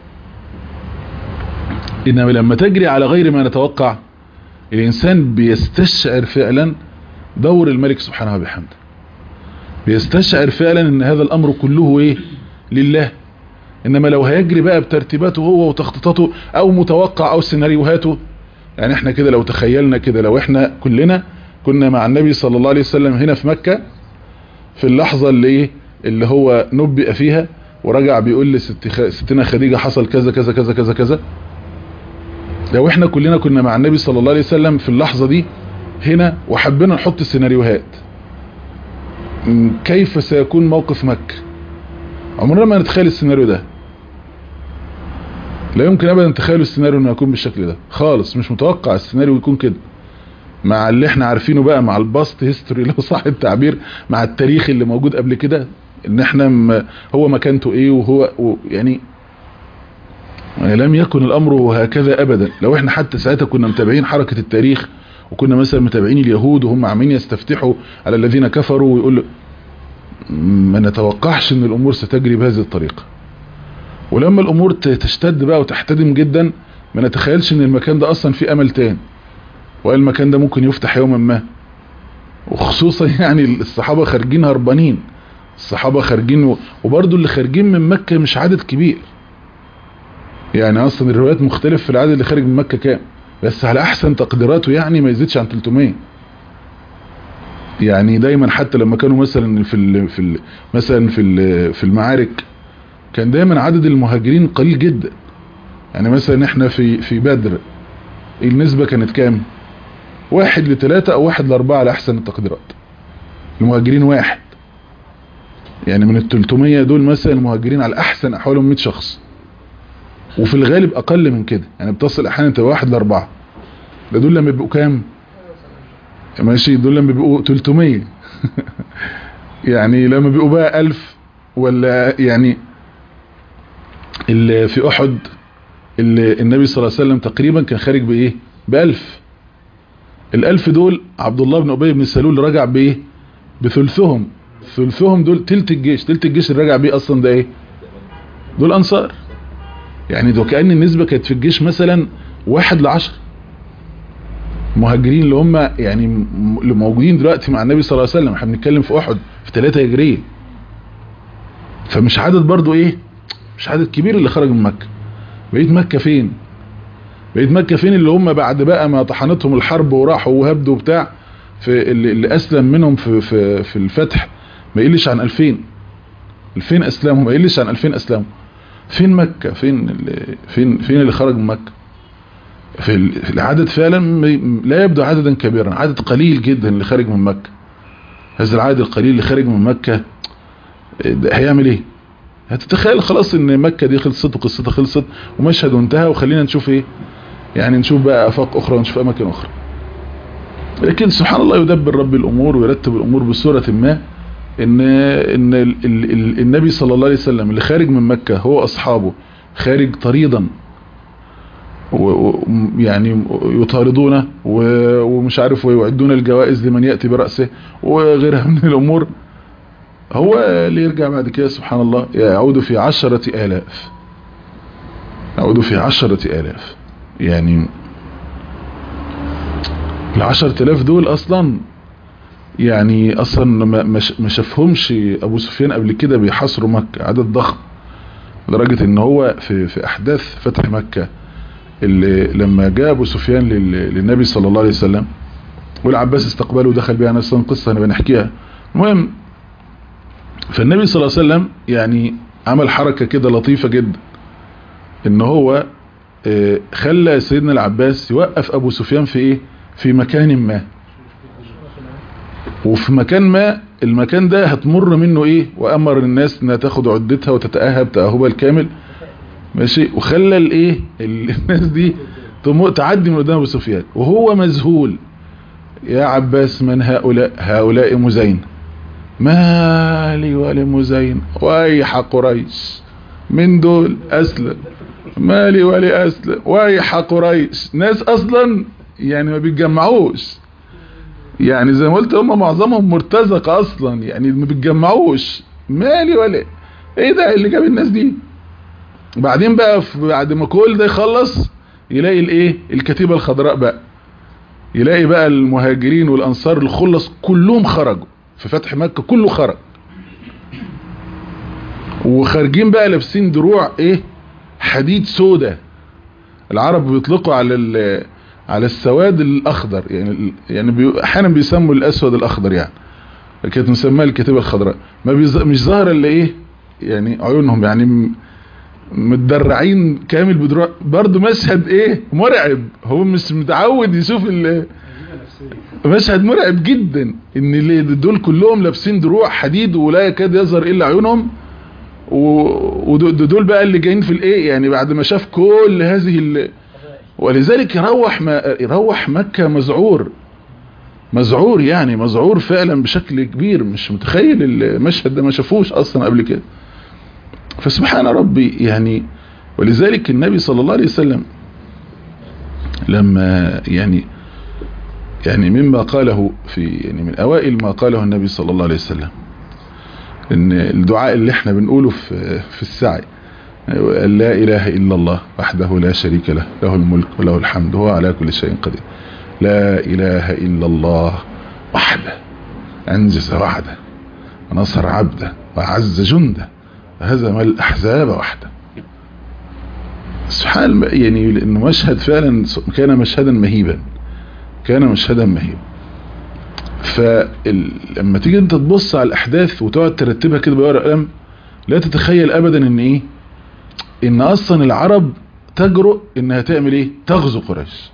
انما لما تجري على غير ما نتوقع الانسان بيستشعر فعلا دور الملك سبحانه وبحمده بيستشعر فعلا ان هذا الامر كله ايه لله انما لو هيجري بقى بترتيباته هو وتخطيطاته او متوقع او سيناريوهاته يعني احنا كده لو تخيلنا كده لو احنا كلنا كنا مع النبي صلى الله عليه وسلم هنا في مكة في اللحظة اللي ايه اللي هو نبئ فيها ورجع بيقول لست خ... ستنا خديجة حصل كذا كذا كذا كذا كذا لو احنا كلنا كنا مع النبي صلى الله عليه وسلم في اللحظة دي هنا وحبينا نحط السيناريوهات كيف سيكون موقف مكة عمرنا ما نتخيل السيناريو ده لا يمكن ابدا تخيلوا السيناريو انه يكون بالشكل ده خالص مش متوقع السيناريو يكون كده مع اللي احنا عارفينه بقى مع الباست هيستوري لو صح التعبير مع التاريخ اللي موجود قبل كده ان احنا م... هو مكانته ايه وهو و... يعني لم يكن الامر هكذا ابدا لو احنا حتى ساعتها كنا متابعين حركة التاريخ وكنا مثلا متابعين اليهود وهم عمالين يستفتحوا على الذين كفروا ويقول ما نتوقعش ان الامور ستجري بهذه الطريقة ولما الامور تشتد بقى وتحتدم جدا ما نتخيلش ان المكان ده اصلا فيه امل تاني وقال المكان ده ممكن يفتح يوما ما وخصوصا يعني الصحابة خارجين هربانين الصحابة خارجين و... وبرضو اللي خارجين من مكة مش عدد كبير يعني اصلا الروايات مختلف في العدد اللي خارج من مكة كام بس على احسن تقديراته يعني ما يزيدش عن 300 يعني دايما حتى لما كانوا مثلا في ال في ال مثلا في ال في المعارك كان دايما عدد المهاجرين قليل جدا يعني مثلا احنا في في بدر النسبة كانت كام واحد لثلاثة او واحد لاربعة على احسن التقديرات المهاجرين واحد يعني من ال 300 دول مثلا المهاجرين على احسن احوالهم 100 شخص وفي الغالب اقل من كده يعني بتصل احيانا تبقى واحد لاربعة ده دول لما يبقوا كام ماشي دول لما بيبقوا 300 يعني لما بيبقوا بقى 1000 ولا يعني اللي في احد اللي النبي صلى الله عليه وسلم تقريبا كان خارج بايه بألف الألف دول عبد الله بن أبي بن سلول رجع بايه بثلثهم ثلثهم دول تلت الجيش تلت الجيش اللي رجع بيه اصلا ده ايه دول انصار يعني ده كأن النسبة كانت في الجيش مثلا واحد لعشر مهاجرين اللي هم يعني اللي موجودين دلوقتي مع النبي صلى الله عليه وسلم احنا بنتكلم في احد في ثلاثة هجرية فمش عدد برضو ايه مش عدد كبير اللي خرج من مكة بقيت مكة فين بقيت مكة فين اللي هم بعد بقى ما طحنتهم الحرب وراحوا وهبدوا وبتاع في اللي, اللي اسلم منهم في, في, في الفتح ما يقلش عن 2000 2000 اسلموا ما يقلش عن 2000 اسلموا فين مكة فين اللي فين فين اللي خرج من مكة في العدد فعلا لا يبدو عددا كبيرا عدد قليل جدا اللي خارج من مكة هذا العدد القليل اللي خارج من مكة هيعمل ايه هتتخيل خلاص ان مكة دي خلصت وقصتها خلصت ومشهد وانتهى وخلينا نشوف ايه يعني نشوف بقى افاق اخرى ونشوف اماكن اخرى لكن سبحان الله يدبر رب الامور ويرتب الامور بصورة ما ان ان ال ال ال النبي صلى الله عليه وسلم اللي خارج من مكة هو اصحابه خارج طريدا ويعني يطاردونه ومش عارف ويعدون الجوائز لمن يأتي برأسه وغيرها من الامور هو اللي يرجع بعد كده سبحان الله يعود في عشرة آلاف يعود في عشرة آلاف يعني العشرة آلاف دول أصلا يعني أصلا ما شافهمش أبو سفيان قبل كده بيحاصروا مكة عدد ضخم لدرجة ان هو في, في أحداث فتح مكة اللي لما جاء أبو سفيان للنبي صلى الله عليه وسلم والعباس استقبله ودخل بها نفسه قصة هنبقى نحكيها المهم فالنبي صلى الله عليه وسلم يعني عمل حركة كده لطيفة جدا ان هو خلى سيدنا العباس يوقف ابو سفيان في ايه في مكان ما وفي مكان ما المكان ده هتمر منه ايه وامر الناس انها تاخد عدتها وتتأهب تأهبها الكامل ماشي وخلى الايه الناس دي تعدي من قدام ابو سفيان وهو مذهول يا عباس من هؤلاء هؤلاء مزين مالي ولمزين ويح قريش من دول اسلم مالي ولي اسلم ويح قريش ناس اصلا يعني ما بيتجمعوش يعني زي ما قلت هم معظمهم مرتزق اصلا يعني ما بيتجمعوش مالي ولا ايه ده اللي جاب الناس دي بعدين بقى بعد ما كل ده يخلص يلاقي الايه الكتيبة الخضراء بقى يلاقي بقى المهاجرين والانصار الخلص كلهم خرجوا في فتح مكة كله خرج وخارجين بقى لابسين دروع ايه حديد سودة العرب بيطلقوا على على السواد الاخضر يعني يعني بي احيانا بيسموا الاسود الاخضر يعني كانت مسماه الكتيبه الخضراء ما بيز... مش ظاهره الا ايه يعني عيونهم يعني متدرعين كامل بدروع برضه مشهد ايه مرعب هو مش متعود يشوف ال مشهد مرعب جدا ان دول كلهم لابسين دروع حديد ولا يكاد يظهر الا عيونهم ودول بقى اللي جايين في الايه يعني بعد ما شاف كل هذه ال... ولذلك يروح ما يروح مكة مذعور مذعور يعني مذعور فعلا بشكل كبير مش متخيل المشهد ده ما شافوش اصلا قبل كده فسبحان ربي يعني ولذلك النبي صلى الله عليه وسلم لما يعني يعني مما قاله في يعني من اوائل ما قاله النبي صلى الله عليه وسلم ان الدعاء اللي احنا بنقوله في في السعي لا اله الا الله وحده لا شريك له له الملك وله الحمد هو على كل شيء قدير لا اله الا الله وحده انجز وعده ونصر عبده وعز جنده هزم الاحزاب وحده سبحان الله يعني لانه مشهد فعلا كان مشهدا مهيبا كان مشهدا مهيبا فلما تيجي انت تبص على الاحداث وتقعد ترتبها كده بورقه قلم لا تتخيل ابدا ان ايه ان اصلا العرب تجرؤ انها تعمل ايه تغزو قريش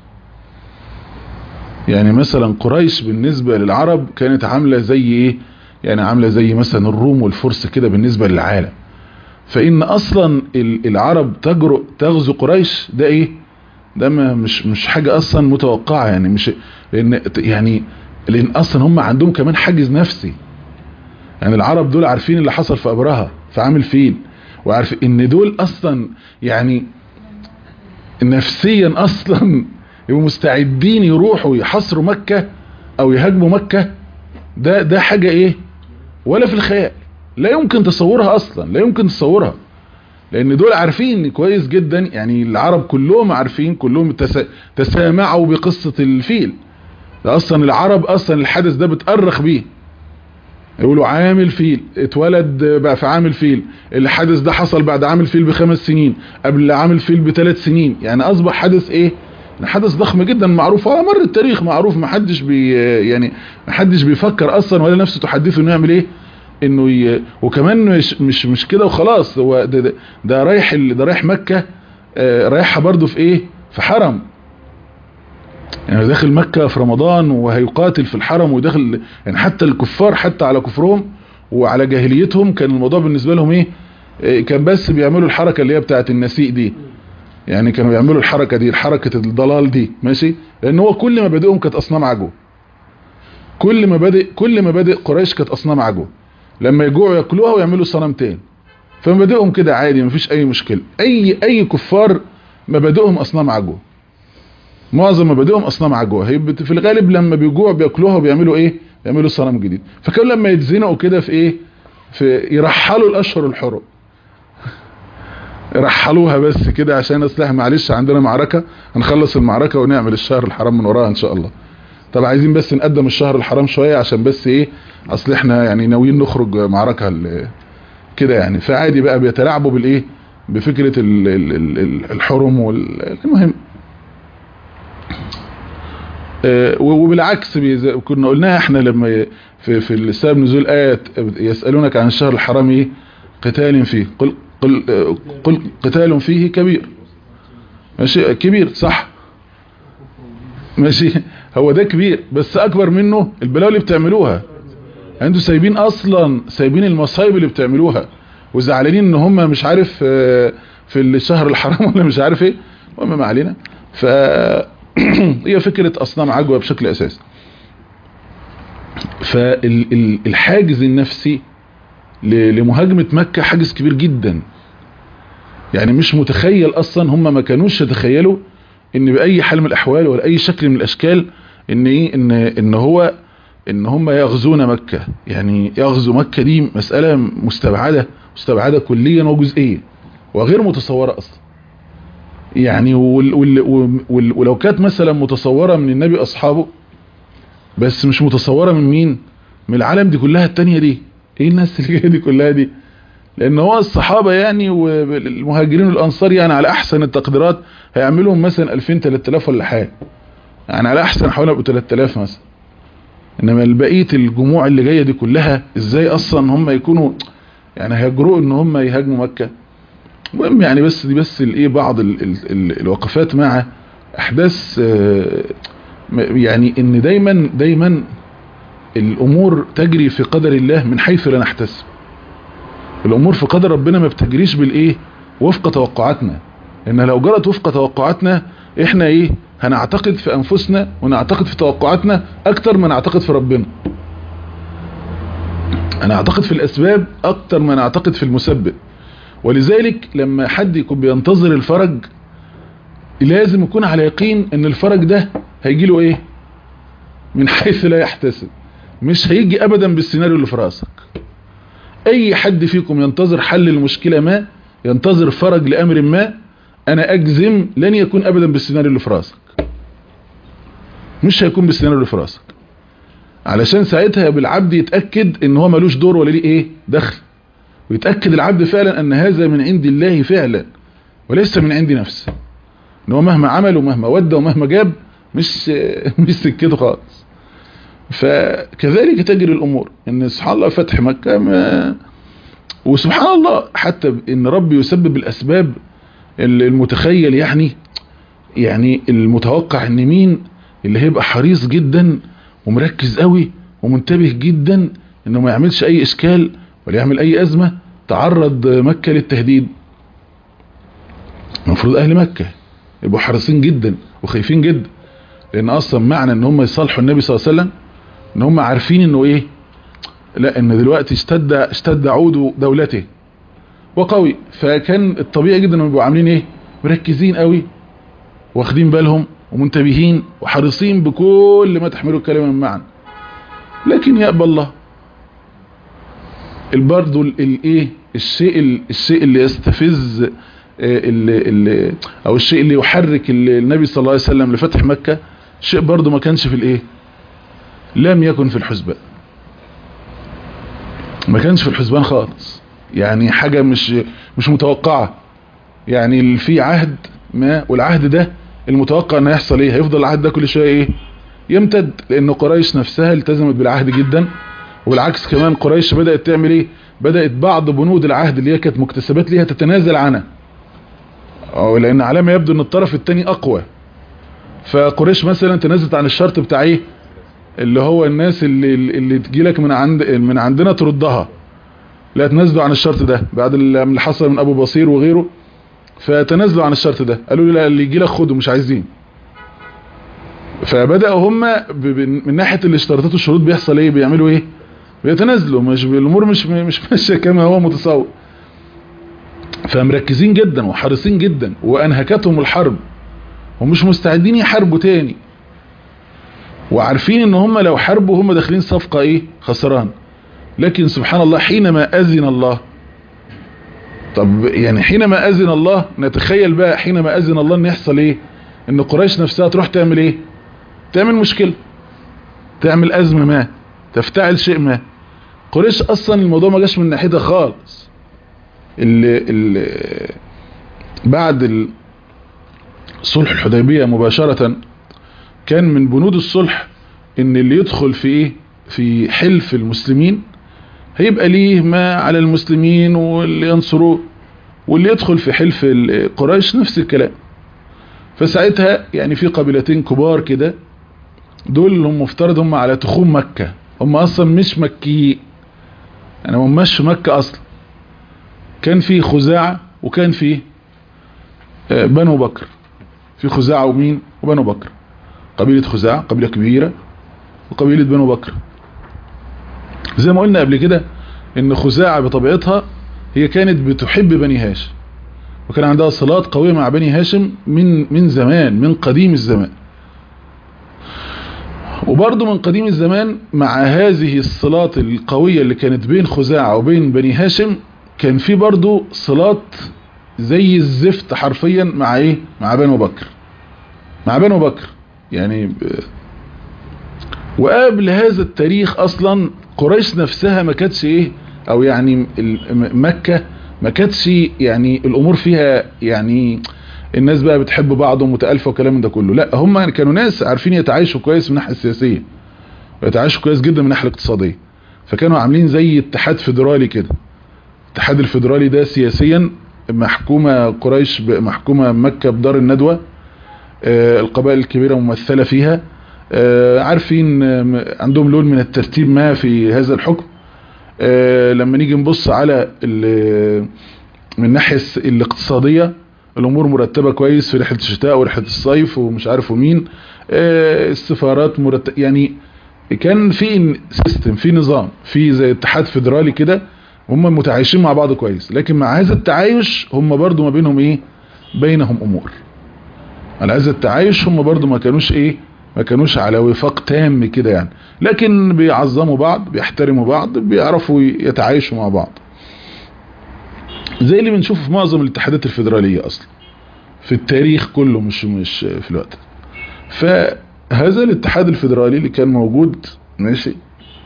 يعني مثلا قريش بالنسبة للعرب كانت عاملة زي ايه يعني عاملة زي مثلا الروم والفرس كده بالنسبة للعالم فان اصلا العرب تجرؤ تغزو قريش ده ايه ده ما مش مش حاجة اصلا متوقعة يعني مش لان يعني لان اصلا هم عندهم كمان حاجز نفسي يعني العرب دول عارفين اللي حصل في ابرهة في عامل فيل وعارف ان دول اصلا يعني نفسيا اصلا يبقوا مستعدين يروحوا يحصروا مكة او يهاجموا مكة ده ده حاجة ايه ولا في الخيال لا يمكن تصورها اصلا لا يمكن تصورها لان دول عارفين كويس جدا يعني العرب كلهم عارفين كلهم تسا تسامعوا بقصة الفيل ده اصلا العرب اصلا الحدث ده بتأرخ بيه يقولوا عامل فيل اتولد بقى في عامل فيل الحدث ده حصل بعد عامل فيل بخمس سنين قبل عامل فيل بثلاث سنين يعني اصبح حدث ايه حدث ضخم جدا معروف على مر التاريخ معروف ما حدش بي يعني ما حدش بيفكر اصلا ولا نفسه تحدثه انه يعمل ايه انه ي... وكمان مش مش مش كده وخلاص هو ده, ده, ده رايح ال... ده رايح مكة آه رايحها برضه في ايه في حرم يعني داخل مكة في رمضان وهيقاتل في الحرم وداخل يعني حتى الكفار حتى على كفرهم وعلى جاهليتهم كان الموضوع بالنسبة لهم ايه كان بس بيعملوا الحركة اللي هي بتاعت النسيء دي يعني كانوا بيعملوا الحركة دي حركة الضلال دي ماشي لان هو كل مبادئهم كانت اصنام عجو كل مبادئ كل مبادئ قريش كانت اصنام عجو لما يجوعوا ياكلوها ويعملوا صنم تاني فمبادئهم كده عادي مفيش اي مشكلة اي اي كفار مبادئهم اصنام عجو معظم مبادئهم اصنام عجوه هي في الغالب لما بيجوعوا بياكلوها وبيعملوا ايه يعملوا صنم جديد فكانوا لما يتزنقوا كده في ايه في يرحلوا الاشهر الحرم يرحلوها بس كده عشان اصلح معلش عندنا معركة هنخلص المعركة ونعمل الشهر الحرام من وراها ان شاء الله طب عايزين بس نقدم الشهر الحرام شوية عشان بس ايه اصل احنا يعني ناويين نخرج معركة كده يعني فعادي بقى بيتلاعبوا بالايه بفكرة الحرم والمهم وبالعكس كنا قلناها احنا لما في في السبب نزول آية يسألونك عن الشهر الحرام ايه قتال فيه قل, قل, قل قتال فيه كبير ماشي كبير صح ماشي هو ده كبير بس اكبر منه البلاوي اللي بتعملوها انتوا سايبين اصلا سايبين المصايب اللي بتعملوها وزعلانين ان هم مش عارف في الشهر الحرام ولا مش عارف ايه المهم ما علينا ف هي فكرة أصنام عجوة بشكل أساسي فالحاجز النفسي لمهاجمة مكة حاجز كبير جدا يعني مش متخيل أصلا هم ما كانوش يتخيلوا ان بأي حال من الأحوال ولا أي شكل من الأشكال ان ايه ان, إن هو ان هم يغزون مكة يعني يغزو مكة دي مسألة مستبعدة مستبعدة كليا وجزئيا وغير متصورة أصلا يعني وال وال وال ولو كانت مثلا متصورة من النبي أصحابه بس مش متصورة من مين من العالم دي كلها التانية دي ايه الناس اللي جايه دي كلها دي لان هو الصحابة يعني والمهاجرين والانصار يعني على احسن التقديرات هيعملهم مثلا 2000 3000 ولا حاجة يعني على احسن حوالي ابو 3000 مثلا انما البقية الجموع اللي جاية دي كلها ازاي اصلا هم يكونوا يعني هيجرؤوا ان هم يهاجموا مكة المهم يعني بس دي بس الايه بعض ال ال ال الوقفات مع احداث يعني ان دايما دايما الامور تجري في قدر الله من حيث لا نحتسب الامور في قدر ربنا ما بتجريش بالايه وفق توقعاتنا ان لو جرت وفق توقعاتنا احنا ايه هنعتقد في انفسنا ونعتقد في توقعاتنا اكتر ما نعتقد في ربنا هنعتقد في الاسباب اكتر ما نعتقد في المسبب ولذلك لما حد يكون بينتظر الفرج لازم يكون على يقين ان الفرج ده هيجي له ايه من حيث لا يحتسب مش هيجي ابدا بالسيناريو اللي في راسك اي حد فيكم ينتظر حل المشكلة ما ينتظر فرج لامر ما انا اجزم لن يكون ابدا بالسيناريو اللي في راسك مش هيكون بالسيناريو اللي في راسك علشان ساعتها بالعبد يتأكد ان هو ملوش دور ولا ليه ايه دخل ويتأكد العبد فعلا ان هذا من عند الله فعلا وليس من عند نفسه ان هو مهما عمل ومهما ودى ومهما جاب مش مش سكته خالص فكذلك تجري الامور ان سبحان الله فتح مكة ما وسبحان الله حتى ان ربي يسبب الاسباب المتخيل يعني يعني المتوقع ان مين اللي هيبقى حريص جدا ومركز قوي ومنتبه جدا انه ما يعملش اي اشكال ولا يعمل اي ازمة تعرض مكة للتهديد المفروض اهل مكة يبقوا حريصين جدا وخايفين جدا لان اصلا معنى ان هم يصالحوا النبي صلى الله عليه وسلم ان هم عارفين انه ايه لا ان دلوقتي اشتد اشتد عود دولته وقوي فكان الطبيعي جدا انهم يبقوا عاملين ايه مركزين قوي واخدين بالهم ومنتبهين وحريصين بكل ما تحمله الكلمه من معنى لكن يقبل الله برضه الايه الشيء الشيء اللي يستفز اللي اللي او الشيء اللي يحرك النبي صلى الله عليه وسلم لفتح مكة شيء برضه ما كانش في الايه لم يكن في الحسبان ما كانش في الحسبان خالص يعني حاجة مش مش متوقعة يعني في عهد ما والعهد ده المتوقع انه يحصل ايه هيفضل العهد ده كل شويه ايه يمتد لان قريش نفسها التزمت بالعهد جدا وبالعكس كمان قريش بدأت تعمل ايه بدأت بعض بنود العهد اللي هي كانت مكتسبات ليها تتنازل عنها أو لان على ما يبدو ان الطرف الثاني اقوى فقريش مثلا تنازلت عن الشرط بتاع ايه اللي هو الناس اللي اللي تجي لك من عند من عندنا تردها لا تنازلوا عن الشرط ده بعد اللي حصل من ابو بصير وغيره فتنازلوا عن الشرط ده قالوا لي لا اللي يجي لك خده مش عايزين فبداوا هم من ناحيه اللي اشترطته الشروط بيحصل ايه بيعملوا ايه بيتنازلوا مش الامور مش مش ماشيه كما هو متصور فمركزين جدا وحريصين جدا وانهكتهم الحرب ومش مستعدين يحاربوا تاني وعارفين ان هم لو حاربوا هم داخلين صفقه ايه خسران لكن سبحان الله حينما اذن الله طب يعني حينما اذن الله نتخيل بقى حينما اذن الله ان يحصل ايه ان قريش نفسها تروح تعمل ايه تعمل مشكلة تعمل ازمة ما تفتعل شيء ما قريش اصلا الموضوع ما جاش من ناحيتها خالص اللي اللي بعد صلح الحديبية مباشرة كان من بنود الصلح ان اللي يدخل في ايه في حلف المسلمين هيبقى ليه ما على المسلمين واللي ينصروه واللي يدخل في حلف قريش نفس الكلام فساعتها يعني في قبيلتين كبار كده دول هم مفترض هم على تخوم مكة هم اصلا مش مكيين يعني هم مش في مكة اصلا كان في خزاعة وكان في بنو بكر في خزاعة ومين وبنو بكر قبيلة خزاعة قبيلة كبيرة وقبيلة بنو بكر زي ما قلنا قبل كده ان خزاعة بطبيعتها هي كانت بتحب بني هاشم وكان عندها صلات قوية مع بني هاشم من من زمان من قديم الزمان وبرضه من قديم الزمان مع هذه الصلات القوية اللي كانت بين خزاعة وبين بني هاشم كان في برضه صلات زي الزفت حرفيا مع ايه مع بنو بكر مع بنو بكر يعني وقبل هذا التاريخ اصلا قريش نفسها ما كانتش ايه او يعني مكة ما كانتش يعني الامور فيها يعني الناس بقى بتحب بعض ومتألفة وكلام ده كله لا هم كانوا ناس عارفين يتعايشوا كويس من الناحية السياسية ويتعايشوا كويس جدا من الناحية الاقتصادية فكانوا عاملين زي اتحاد فيدرالي كده الاتحاد الفيدرالي ده سياسيا محكومة قريش محكومة مكة بدار الندوة القبائل الكبيرة ممثلة فيها عارفين عندهم لون من الترتيب ما في هذا الحكم لما نيجي نبص على من الناحية الاقتصادية الامور مرتبة كويس في رحلة الشتاء ورحلة الصيف ومش عارف مين السفارات مرتب يعني كان في سيستم في نظام في زي اتحاد فيدرالي كده هم متعايشين مع بعض كويس لكن مع هذا التعايش هم برضو ما بينهم ايه بينهم امور على هذا التعايش هم برضو ما كانوش ايه ما كانوش على وفاق تام كده يعني لكن بيعظموا بعض بيحترموا بعض بيعرفوا يتعايشوا مع بعض زي اللي بنشوفه في معظم الاتحادات الفيدرالية اصلا في التاريخ كله مش مش في الوقت هذا الاتحاد الفيدرالي اللي كان موجود ماشي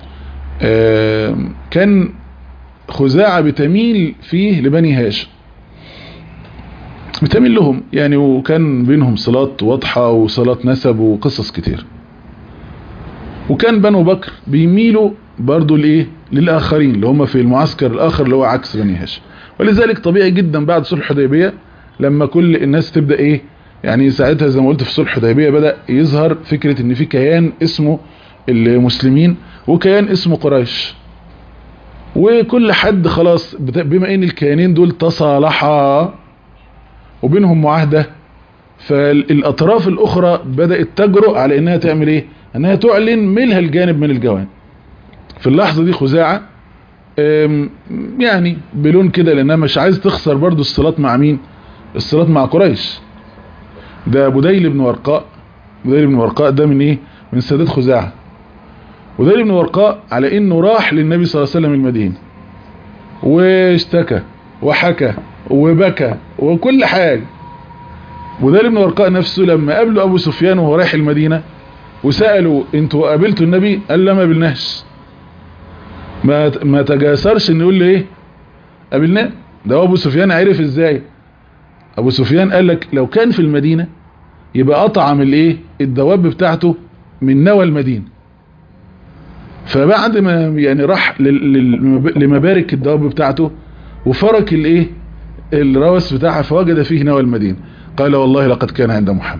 كان خزاعة بتميل فيه لبني هاشم بتميل لهم يعني وكان بينهم صلات واضحة وصلات نسب وقصص كتير وكان بنو بكر بيميلوا برضو لايه للاخرين اللي هم في المعسكر الاخر اللي هو عكس بني هاشم ولذلك طبيعي جدا بعد صلح الحديبيه لما كل الناس تبدا ايه يعني ساعتها زي ما قلت في صلح الحديبيه بدا يظهر فكره ان في كيان اسمه المسلمين وكيان اسمه قريش وكل حد خلاص بما ان الكيانين دول تصالحا وبينهم معاهده فالاطراف الاخرى بدات تجرؤ على انها تعمل ايه انها تعلن ملها الجانب من الجوانب في اللحظة دي خزاعة يعني بلون كده لانها مش عايز تخسر برضو الصلات مع مين الصلات مع قريش ده بديل بن ورقاء بديل بن ورقاء ده من ايه من سادات خزاعة بديل بن ورقاء على انه راح للنبي صلى الله عليه وسلم المدينة واشتكى وحكى وبكى وكل حاجة بديل بن ورقاء نفسه لما قابله ابو سفيان وهو رايح المدينة وسألوا انتوا قابلتوا النبي قال لا ما قابلناش ما ما تجاسرش ان يقول لي ايه قابلناه ده ابو سفيان عرف ازاي ابو سفيان قال لك لو كان في المدينة يبقى اطعم الايه الدواب بتاعته من نوى المدينة فبعد ما يعني راح لمبارك الدواب بتاعته وفرك الايه الروس بتاعها فوجد فيه نوى المدينة قال والله لقد كان عند محمد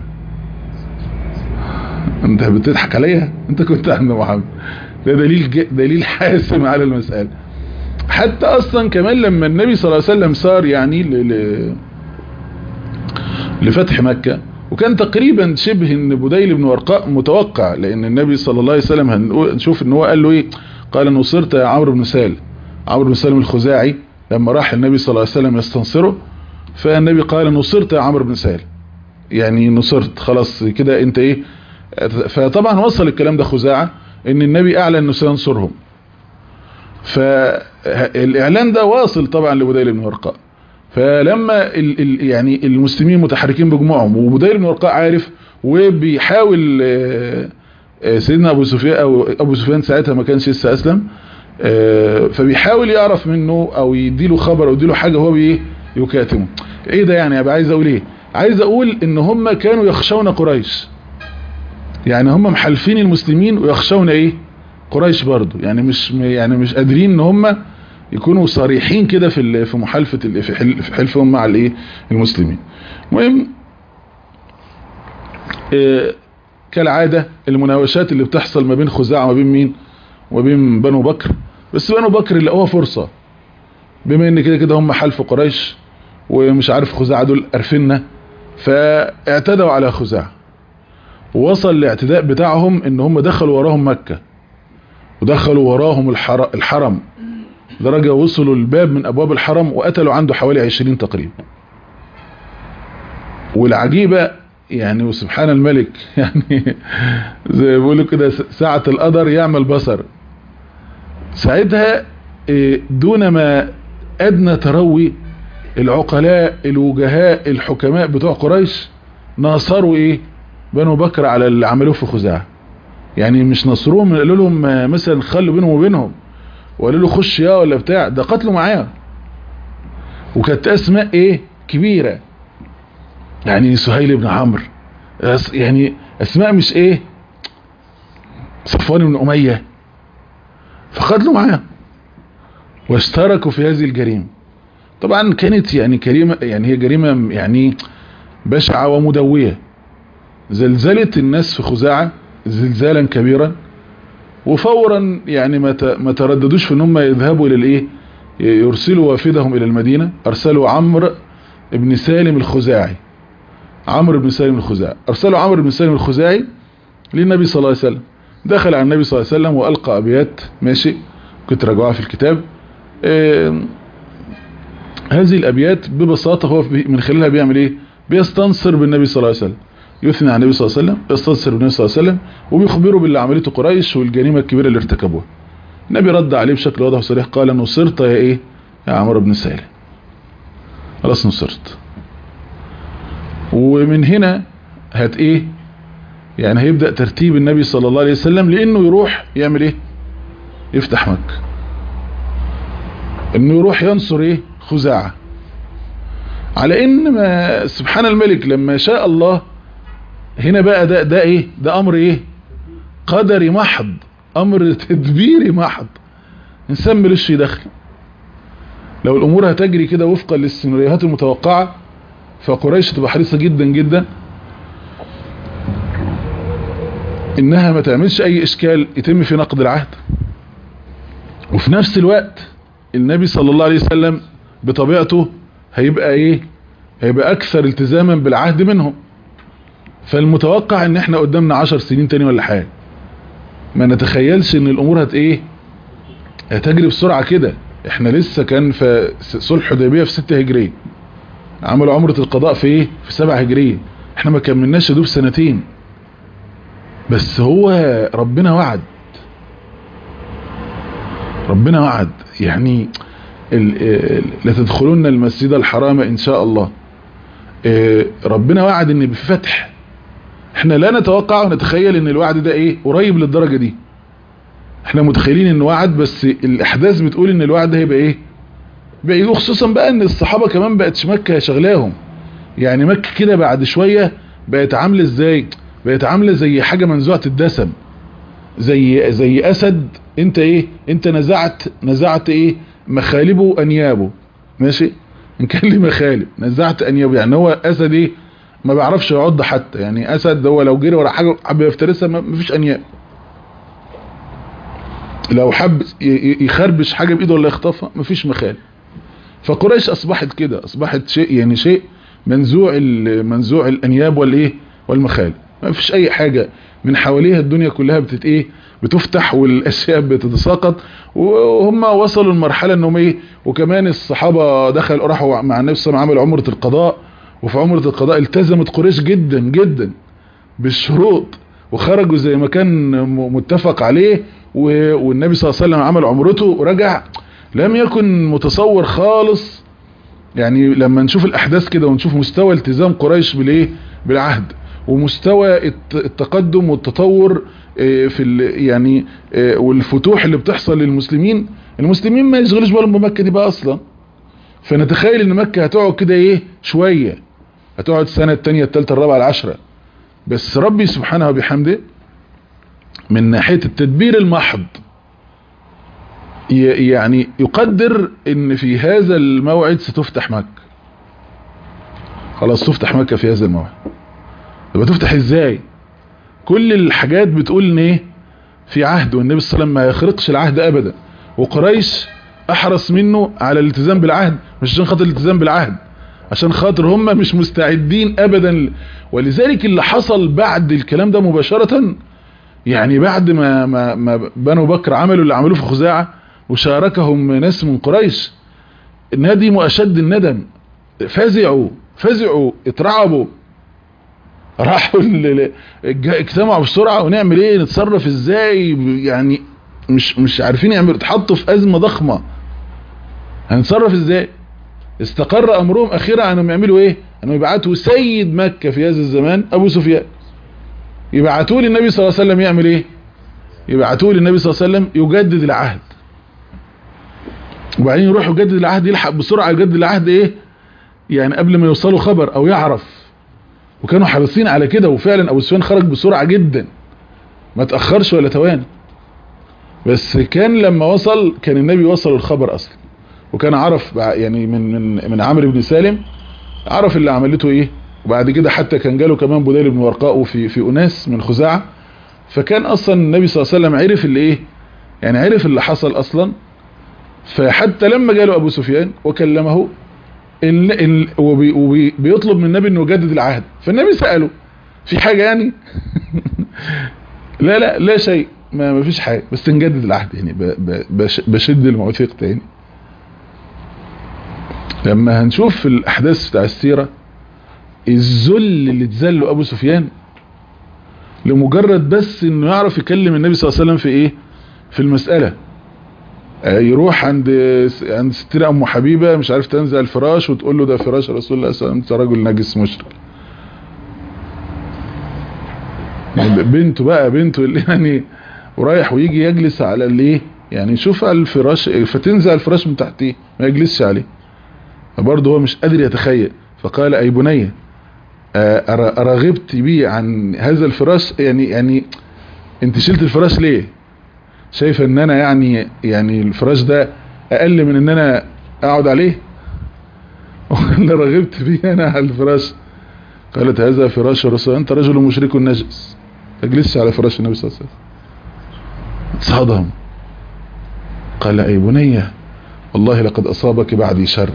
انت بتضحك عليا انت كنت عند محمد ده دليل دليل حاسم على المسألة حتى اصلا كمان لما النبي صلى الله عليه وسلم صار يعني ل... لفتح مكة وكان تقريبا شبه ان بديل بن ورقاء متوقع لان النبي صلى الله عليه وسلم هنشوف ان هو قال له ايه قال نصرت يا عمرو بن سالم عمرو بن سالم الخزاعي لما راح النبي صلى الله عليه وسلم يستنصره فالنبي قال نصرت يا عمرو بن سالم يعني نصرت خلاص كده انت ايه فطبعا وصل الكلام ده خزاعة ان النبي اعلن انه سينصرهم فالاعلان ده واصل طبعا لبديل بن ورقاء فلما ال ال يعني المسلمين متحركين بجموعهم وبديل بن ورقاء عارف وبيحاول سيدنا ابو سفيان او ابو سفيان ساعتها ما كانش لسه اسلم فبيحاول يعرف منه او يديله خبر او يديله حاجه هو بايه يكاتمه ايه ده يعني ابقى عايز اقول ايه عايز اقول ان هم كانوا يخشون قريش يعني هم محلفين المسلمين ويخشون ايه قريش برضو يعني مش يعني مش قادرين ان هم يكونوا صريحين كده في في محالفه في حلفهم مع الايه المسلمين المهم إيه كالعاده المناوشات اللي بتحصل ما بين خزاعه وما بين مين وبين بنو بكر بس بنو بكر لقوها فرصه بما ان كده كده هم حلف قريش ومش عارف خزاعه دول قرفنا فاعتدوا على خزاعه ووصل الاعتداء بتاعهم ان هم دخلوا وراهم مكة ودخلوا وراهم الحرم درجة وصلوا الباب من ابواب الحرم وقتلوا عنده حوالي عشرين تقريبا والعجيبة يعني وسبحان الملك يعني زي ما بيقولوا كده ساعة القدر يعمل بصر ساعتها دون ما ادنى تروي العقلاء الوجهاء الحكماء بتوع قريش ناصروا ايه بنو بكر على اللي عملوه في خزاعة يعني مش نصروهم قالوا لهم مثلا خلوا بينهم وبينهم وقالوا له خش يا ولا بتاع ده قتلوا معاه وكانت اسماء ايه كبيرة يعني سهيل بن عمرو يعني اسماء مش ايه صفوان بن امية فقتلوا معاه واشتركوا في هذه الجريمة طبعا كانت يعني كريمة يعني هي جريمة يعني بشعة ومدوية زلزلت الناس في خزاعة زلزالا كبيرا وفورا يعني ما ترددوش في ان هم يذهبوا الى الايه يرسلوا وافدهم الى المدينة ارسلوا عمرو بن سالم الخزاعي عمرو بن سالم الخزاعي ارسلوا عمرو بن سالم الخزاعي للنبي صلى الله عليه وسلم دخل على النبي صلى الله عليه وسلم والقى ابيات ماشي كنت راجعها في الكتاب إيه هذه الابيات ببساطة هو من خلالها بيعمل ايه بيستنصر بالنبي صلى الله عليه وسلم يثني على النبي صلى الله عليه وسلم يستنصر بالنبي صلى الله عليه وسلم وبيخبره باللي عملته قريش والجريمه الكبيره اللي ارتكبوها النبي رد عليه بشكل واضح وصريح قال نصرت يا ايه يا عمرو بن سالم خلاص نصرت ومن هنا هت ايه يعني هيبدأ ترتيب النبي صلى الله عليه وسلم لانه يروح يعمل ايه يفتح مكة انه يروح ينصر ايه خزاعة على ان ما سبحان الملك لما شاء الله هنا بقى ده ده ايه ده امر ايه قدري محض امر تدبيري محض انسان ملوش دخل لو الامور هتجري كده وفقا للسيناريوهات المتوقعة فقريش تبقى حريصة جدا جدا انها ما تعملش اي اشكال يتم في نقد العهد وفي نفس الوقت النبي صلى الله عليه وسلم بطبيعته هيبقى ايه هيبقى اكثر التزاما بالعهد منهم فالمتوقع ان احنا قدامنا عشر سنين تاني ولا حاجة ما نتخيلش ان الامور هت ايه هتجري بسرعة كده احنا لسه كان في صلح حديبية في ستة هجرية عملوا عمرة القضاء في ايه في سبعة هجرية احنا ما كملناش دوب سنتين بس هو ربنا وعد ربنا وعد يعني لتدخلون المسجد الحرام ان شاء الله ربنا وعد ان بفتح احنا لا نتوقع ونتخيل ان الوعد ده ايه قريب للدرجة دي احنا متخيلين ان وعد بس الاحداث بتقول ان الوعد ده هيبقى ايه بقى وخصوصا بقى ان الصحابة كمان بقتش مكة شغلاهم يعني مكة كده بعد شوية بقت عاملة ازاي بقت عاملة زي حاجة منزوعة الدسم زي زي اسد انت ايه انت نزعت نزعت ايه مخالبه انيابه ماشي ان كان لي مخالب نزعت انيابه يعني هو اسد ايه ما بيعرفش يعض حتى يعني اسد هو لو جري ورا حاجه حب يفترسها ما فيش انياب لو حب يخربش حاجه بايده ولا يخطفها ما فيش مخالب فقريش اصبحت كده اصبحت شيء يعني شيء منزوع منزوع الانياب والايه والمخالب ما فيش اي حاجة من حواليها الدنيا كلها بتت ايه بتفتح والاشياء بتتساقط وهم وصلوا لمرحلة انهم ايه وكمان الصحابة دخلوا راحوا مع النبي صلى الله عليه وسلم عملوا عمرة القضاء وفي عمرة القضاء التزمت قريش جدا جدا بالشروط وخرجوا زي ما كان متفق عليه والنبي صلى الله عليه وسلم عمل عمرته ورجع لم يكن متصور خالص يعني لما نشوف الاحداث كده ونشوف مستوى التزام قريش بالايه بالعهد ومستوى التقدم والتطور في يعني والفتوح اللي بتحصل للمسلمين المسلمين ما يشغلوش بالهم بمكة دي بقى اصلا فنتخيل ان مكة هتقعد كده ايه شوية هتقعد السنة التانية التالتة الرابعة العشرة بس ربي سبحانه وبحمده من ناحية التدبير المحض يعني يقدر ان في هذا الموعد ستفتح مكة خلاص تفتح مكة في هذا الموعد يبقى تفتح ازاي كل الحاجات بتقول ان ايه في عهد والنبي صلى الله عليه وسلم ما يخرقش العهد ابدا وقريش احرص منه على الالتزام بالعهد مش عشان خاطر الالتزام بالعهد عشان خاطر هم مش مستعدين ابدا ولذلك اللي حصل بعد الكلام ده مباشرة يعني بعد ما, ما, ما بنو بكر عملوا اللي عملوه في خزاعة وشاركهم ناس من قريش ندموا اشد الندم فزعوا فزعوا اترعبوا راحوا اجتمعوا بسرعة ونعمل ايه نتصرف ازاي يعني مش مش عارفين يعملوا اتحطوا في ازمة ضخمة هنتصرف ازاي استقر امرهم اخيرا انهم يعملوا ايه انهم يبعتوا سيد مكة في هذا الزمان ابو سفيان يبعتوا للنبي صلى الله عليه وسلم يعمل ايه يبعتوا للنبي صلى الله عليه وسلم يجدد العهد وبعدين يروح يجدد العهد يلحق بسرعة يجدد العهد ايه يعني قبل ما يوصلوا خبر او يعرف وكانوا حريصين على كده وفعلا ابو سفيان خرج بسرعة جدا ما تأخرش ولا تواني بس كان لما وصل كان النبي وصل الخبر اصلا وكان عرف يعني من من من عمرو بن سالم عرف اللي عملته ايه وبعد كده حتى كان جاله كمان بديل بن ورقاء في في اناس من خزاعة فكان اصلا النبي صلى الله عليه وسلم عرف اللي ايه يعني عرف اللي حصل اصلا فحتى لما جاله ابو سفيان وكلمه ال ال وبي وبي بيطلب من النبي انه يجدد العهد فالنبي سأله في حاجة يعني لا لا لا شيء ما ما فيش حاجة بس نجدد العهد يعني ب ب بشد المواثيق تاني لما هنشوف في الاحداث بتاع السيرة الذل اللي اتذله ابو سفيان لمجرد بس انه يعرف يكلم النبي صلى الله عليه وسلم في ايه في المسألة يروح عند عند ستنا ام حبيبة مش عارف تنزع الفراش وتقول له ده فراش رسول الله صلى الله عليه وسلم انت راجل نجس مشرك يعني بنته بقى بنته اللي يعني ورايح ويجي يجلس على الايه يعني يشوف على الفراش فتنزع الفراش من تحتيه ما يجلسش عليه فبرضه هو مش قادر يتخيل فقال اي بني ارغبت بي عن هذا الفراش يعني يعني انت شلت الفراش ليه شايفه ان انا يعني يعني الفراش ده اقل من ان انا اقعد عليه ولا رغبت بيه انا على الفراش قالت هذا فراش الرسول انت رجل مشرك نجس اجلسش على فراش النبي صلى الله عليه وسلم صدم قال اي بنية والله لقد اصابك بعدي شر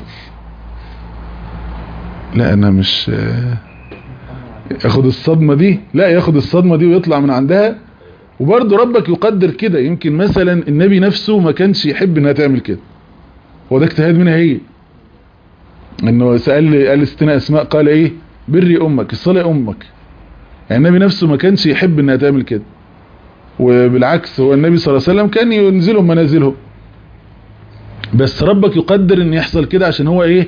لا انا مش ياخد الصدمة دي لا ياخد الصدمة دي ويطلع من عندها وبرضه ربك يقدر كده يمكن مثلا النبي نفسه ما كانش يحب انها تعمل كده هو ده اجتهاد منها هي انه سأل قال ستنا اسماء قال ايه بري امك الصلاة امك يعني النبي نفسه ما كانش يحب انها تعمل كده وبالعكس هو النبي صلى الله عليه وسلم كان ينزلهم منازلهم بس ربك يقدر ان يحصل كده عشان هو ايه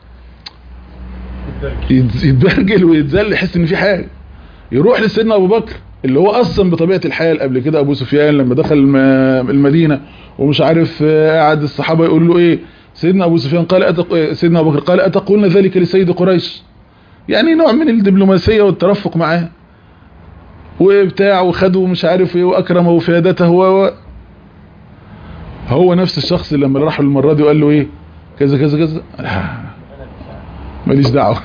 يتبرجل ويتذل يحس ان في حاجه يروح لسيدنا ابو بكر اللي هو اصلا بطبيعه الحال قبل كده ابو سفيان لما دخل المدينه ومش عارف قعد الصحابه يقول له ايه سيدنا ابو سفيان قال أتق... سيدنا ابو بكر قال اتقولون ذلك لسيد قريش يعني نوع من الدبلوماسيه والترفق معاه وبتاع وخده مش عارف ايه واكرمه وفيادته و هو نفس الشخص اللي لما راح المره دي وقال له ايه كذا كذا كذا ماليش دعوه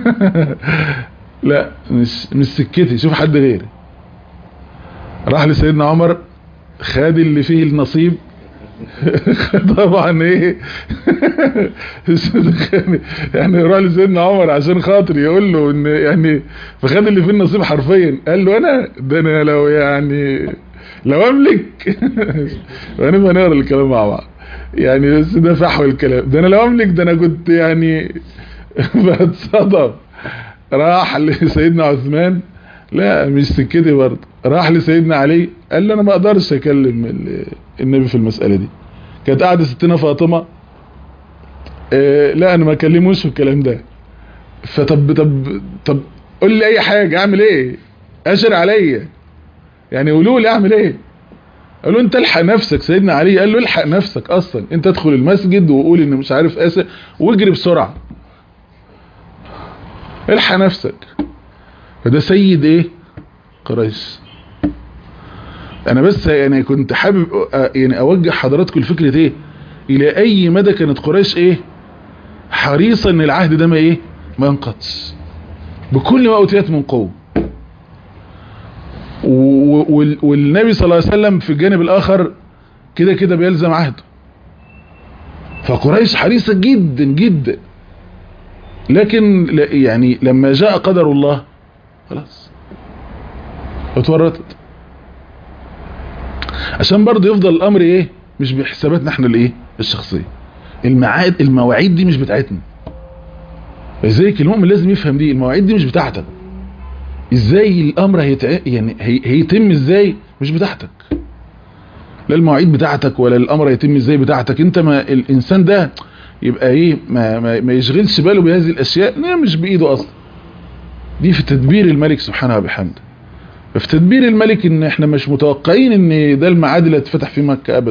لا مش مش سكتي شوف حد غيري راح لسيدنا عمر خد اللي فيه النصيب طبعا ايه يعني راح لسيدنا عمر عشان خاطر يقول له ان يعني فخد اللي فيه النصيب حرفيا قال له انا ده انا لو يعني لو املك ونبقى نقرا الكلام مع بعض يعني بس ده فحوى الكلام ده انا لو املك ده انا كنت يعني بتصدم راح لسيدنا عثمان لا مش سكتي برضه راح لسيدنا علي قال له انا ما اقدرش اكلم النبي في المسألة دي كانت قاعدة ستنا فاطمة اه لا انا ما اكلموش في الكلام ده فطب طب طب قول لي اي حاجة اعمل ايه اشر عليا يعني قولوا لي اعمل ايه قالوا انت الحق نفسك سيدنا علي قال له الحق نفسك اصلا انت ادخل المسجد وقول ان مش عارف اسف واجري بسرعة الحق نفسك فده سيد ايه قريش انا بس يعني كنت حابب يعني اوجه حضراتكم لفكرة ايه الى اي مدى كانت قريش ايه حريصة ان العهد ده ما ايه ما ينقضش بكل ما اوتيت من قوة والنبي صلى الله عليه وسلم في الجانب الاخر كده كده بيلزم عهده فقريش حريصة جدا جدا لكن يعني لما جاء قدر الله خلاص اتورطت عشان برضه يفضل الامر ايه مش بحساباتنا احنا الايه الشخصيه الميعاد المواعيد دي مش بتاعتنا لذلك المؤمن لازم يفهم دي المواعيد دي مش بتاعتك ازاي الامر هيتع... يعني هي... هيتم ازاي مش بتاعتك لا المواعيد بتاعتك ولا الامر هيتم ازاي بتاعتك انت ما الانسان ده يبقى ايه ما, ما, ما يشغلش باله بهذه الاشياء لا مش بايده اصلا دي في تدبير الملك سبحانه وبحمده في تدبير الملك ان احنا مش متوقعين ان ده الميعاد اللي هتفتح فيه مكة ابدا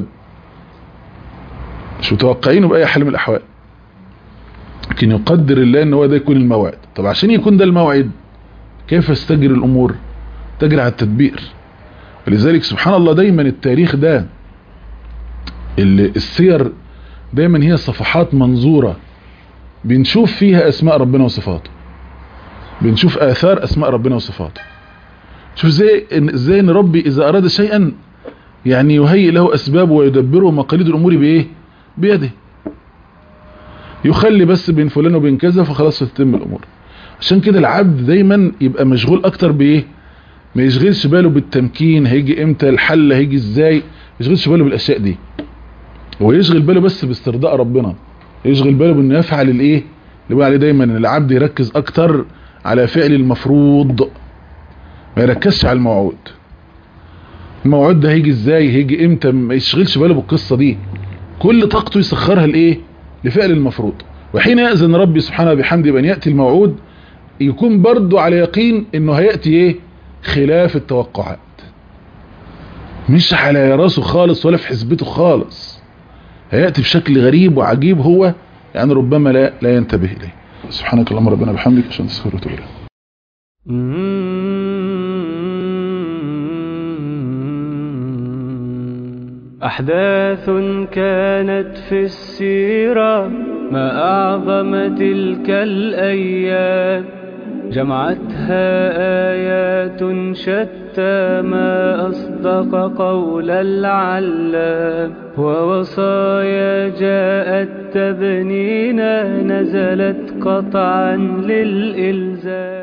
مش متوقعينه باي حال من الاحوال لكن يقدر الله ان هو ده يكون الموعد طب عشان يكون ده الموعد كيف استجري الامور تجري على التدبير ولذلك سبحان الله دايما التاريخ ده السير دايما هي صفحات منظورة بنشوف فيها اسماء ربنا وصفاته بنشوف اثار اسماء ربنا وصفاته شوف ازاي ازاي ان ربي اذا اراد شيئا يعني يهيئ له اسبابه ويدبره مقاليد الامور بايه بيده يخلي بس بين فلان وبين كذا فخلاص تتم الامور عشان كده العبد دايما يبقى مشغول اكتر بايه ما يشغلش باله بالتمكين هيجي امتى الحل هيجي ازاي ما يشغلش باله بالاشياء دي هو يشغل باله بس باسترضاء ربنا يشغل باله بانه يفعل الايه اللي بيقول عليه دايما ان العبد يركز اكتر على فعل المفروض ما يركزش على الموعود الموعود ده هيجي ازاي هيجي امتى ما يشغلش باله بالقصه دي كل طاقته يسخرها لايه لفعل المفروض وحين يأذن ربي سبحانه بحمده بأن يأتي الموعود يكون برضو على يقين انه هيأتي ايه خلاف التوقعات مش على راسه خالص ولا في حسبته خالص هيأتي بشكل غريب وعجيب هو يعني ربما لا, لا ينتبه إليه سبحانك اللهم ربنا بحمدك عشان تسخر وتقول أحداث كانت في السيرة ما أعظم تلك الأيام جمعتها آيات شتى ما أصدق قول العلام ووصايا جاءت تبنينا نزلت قطعا للإلزام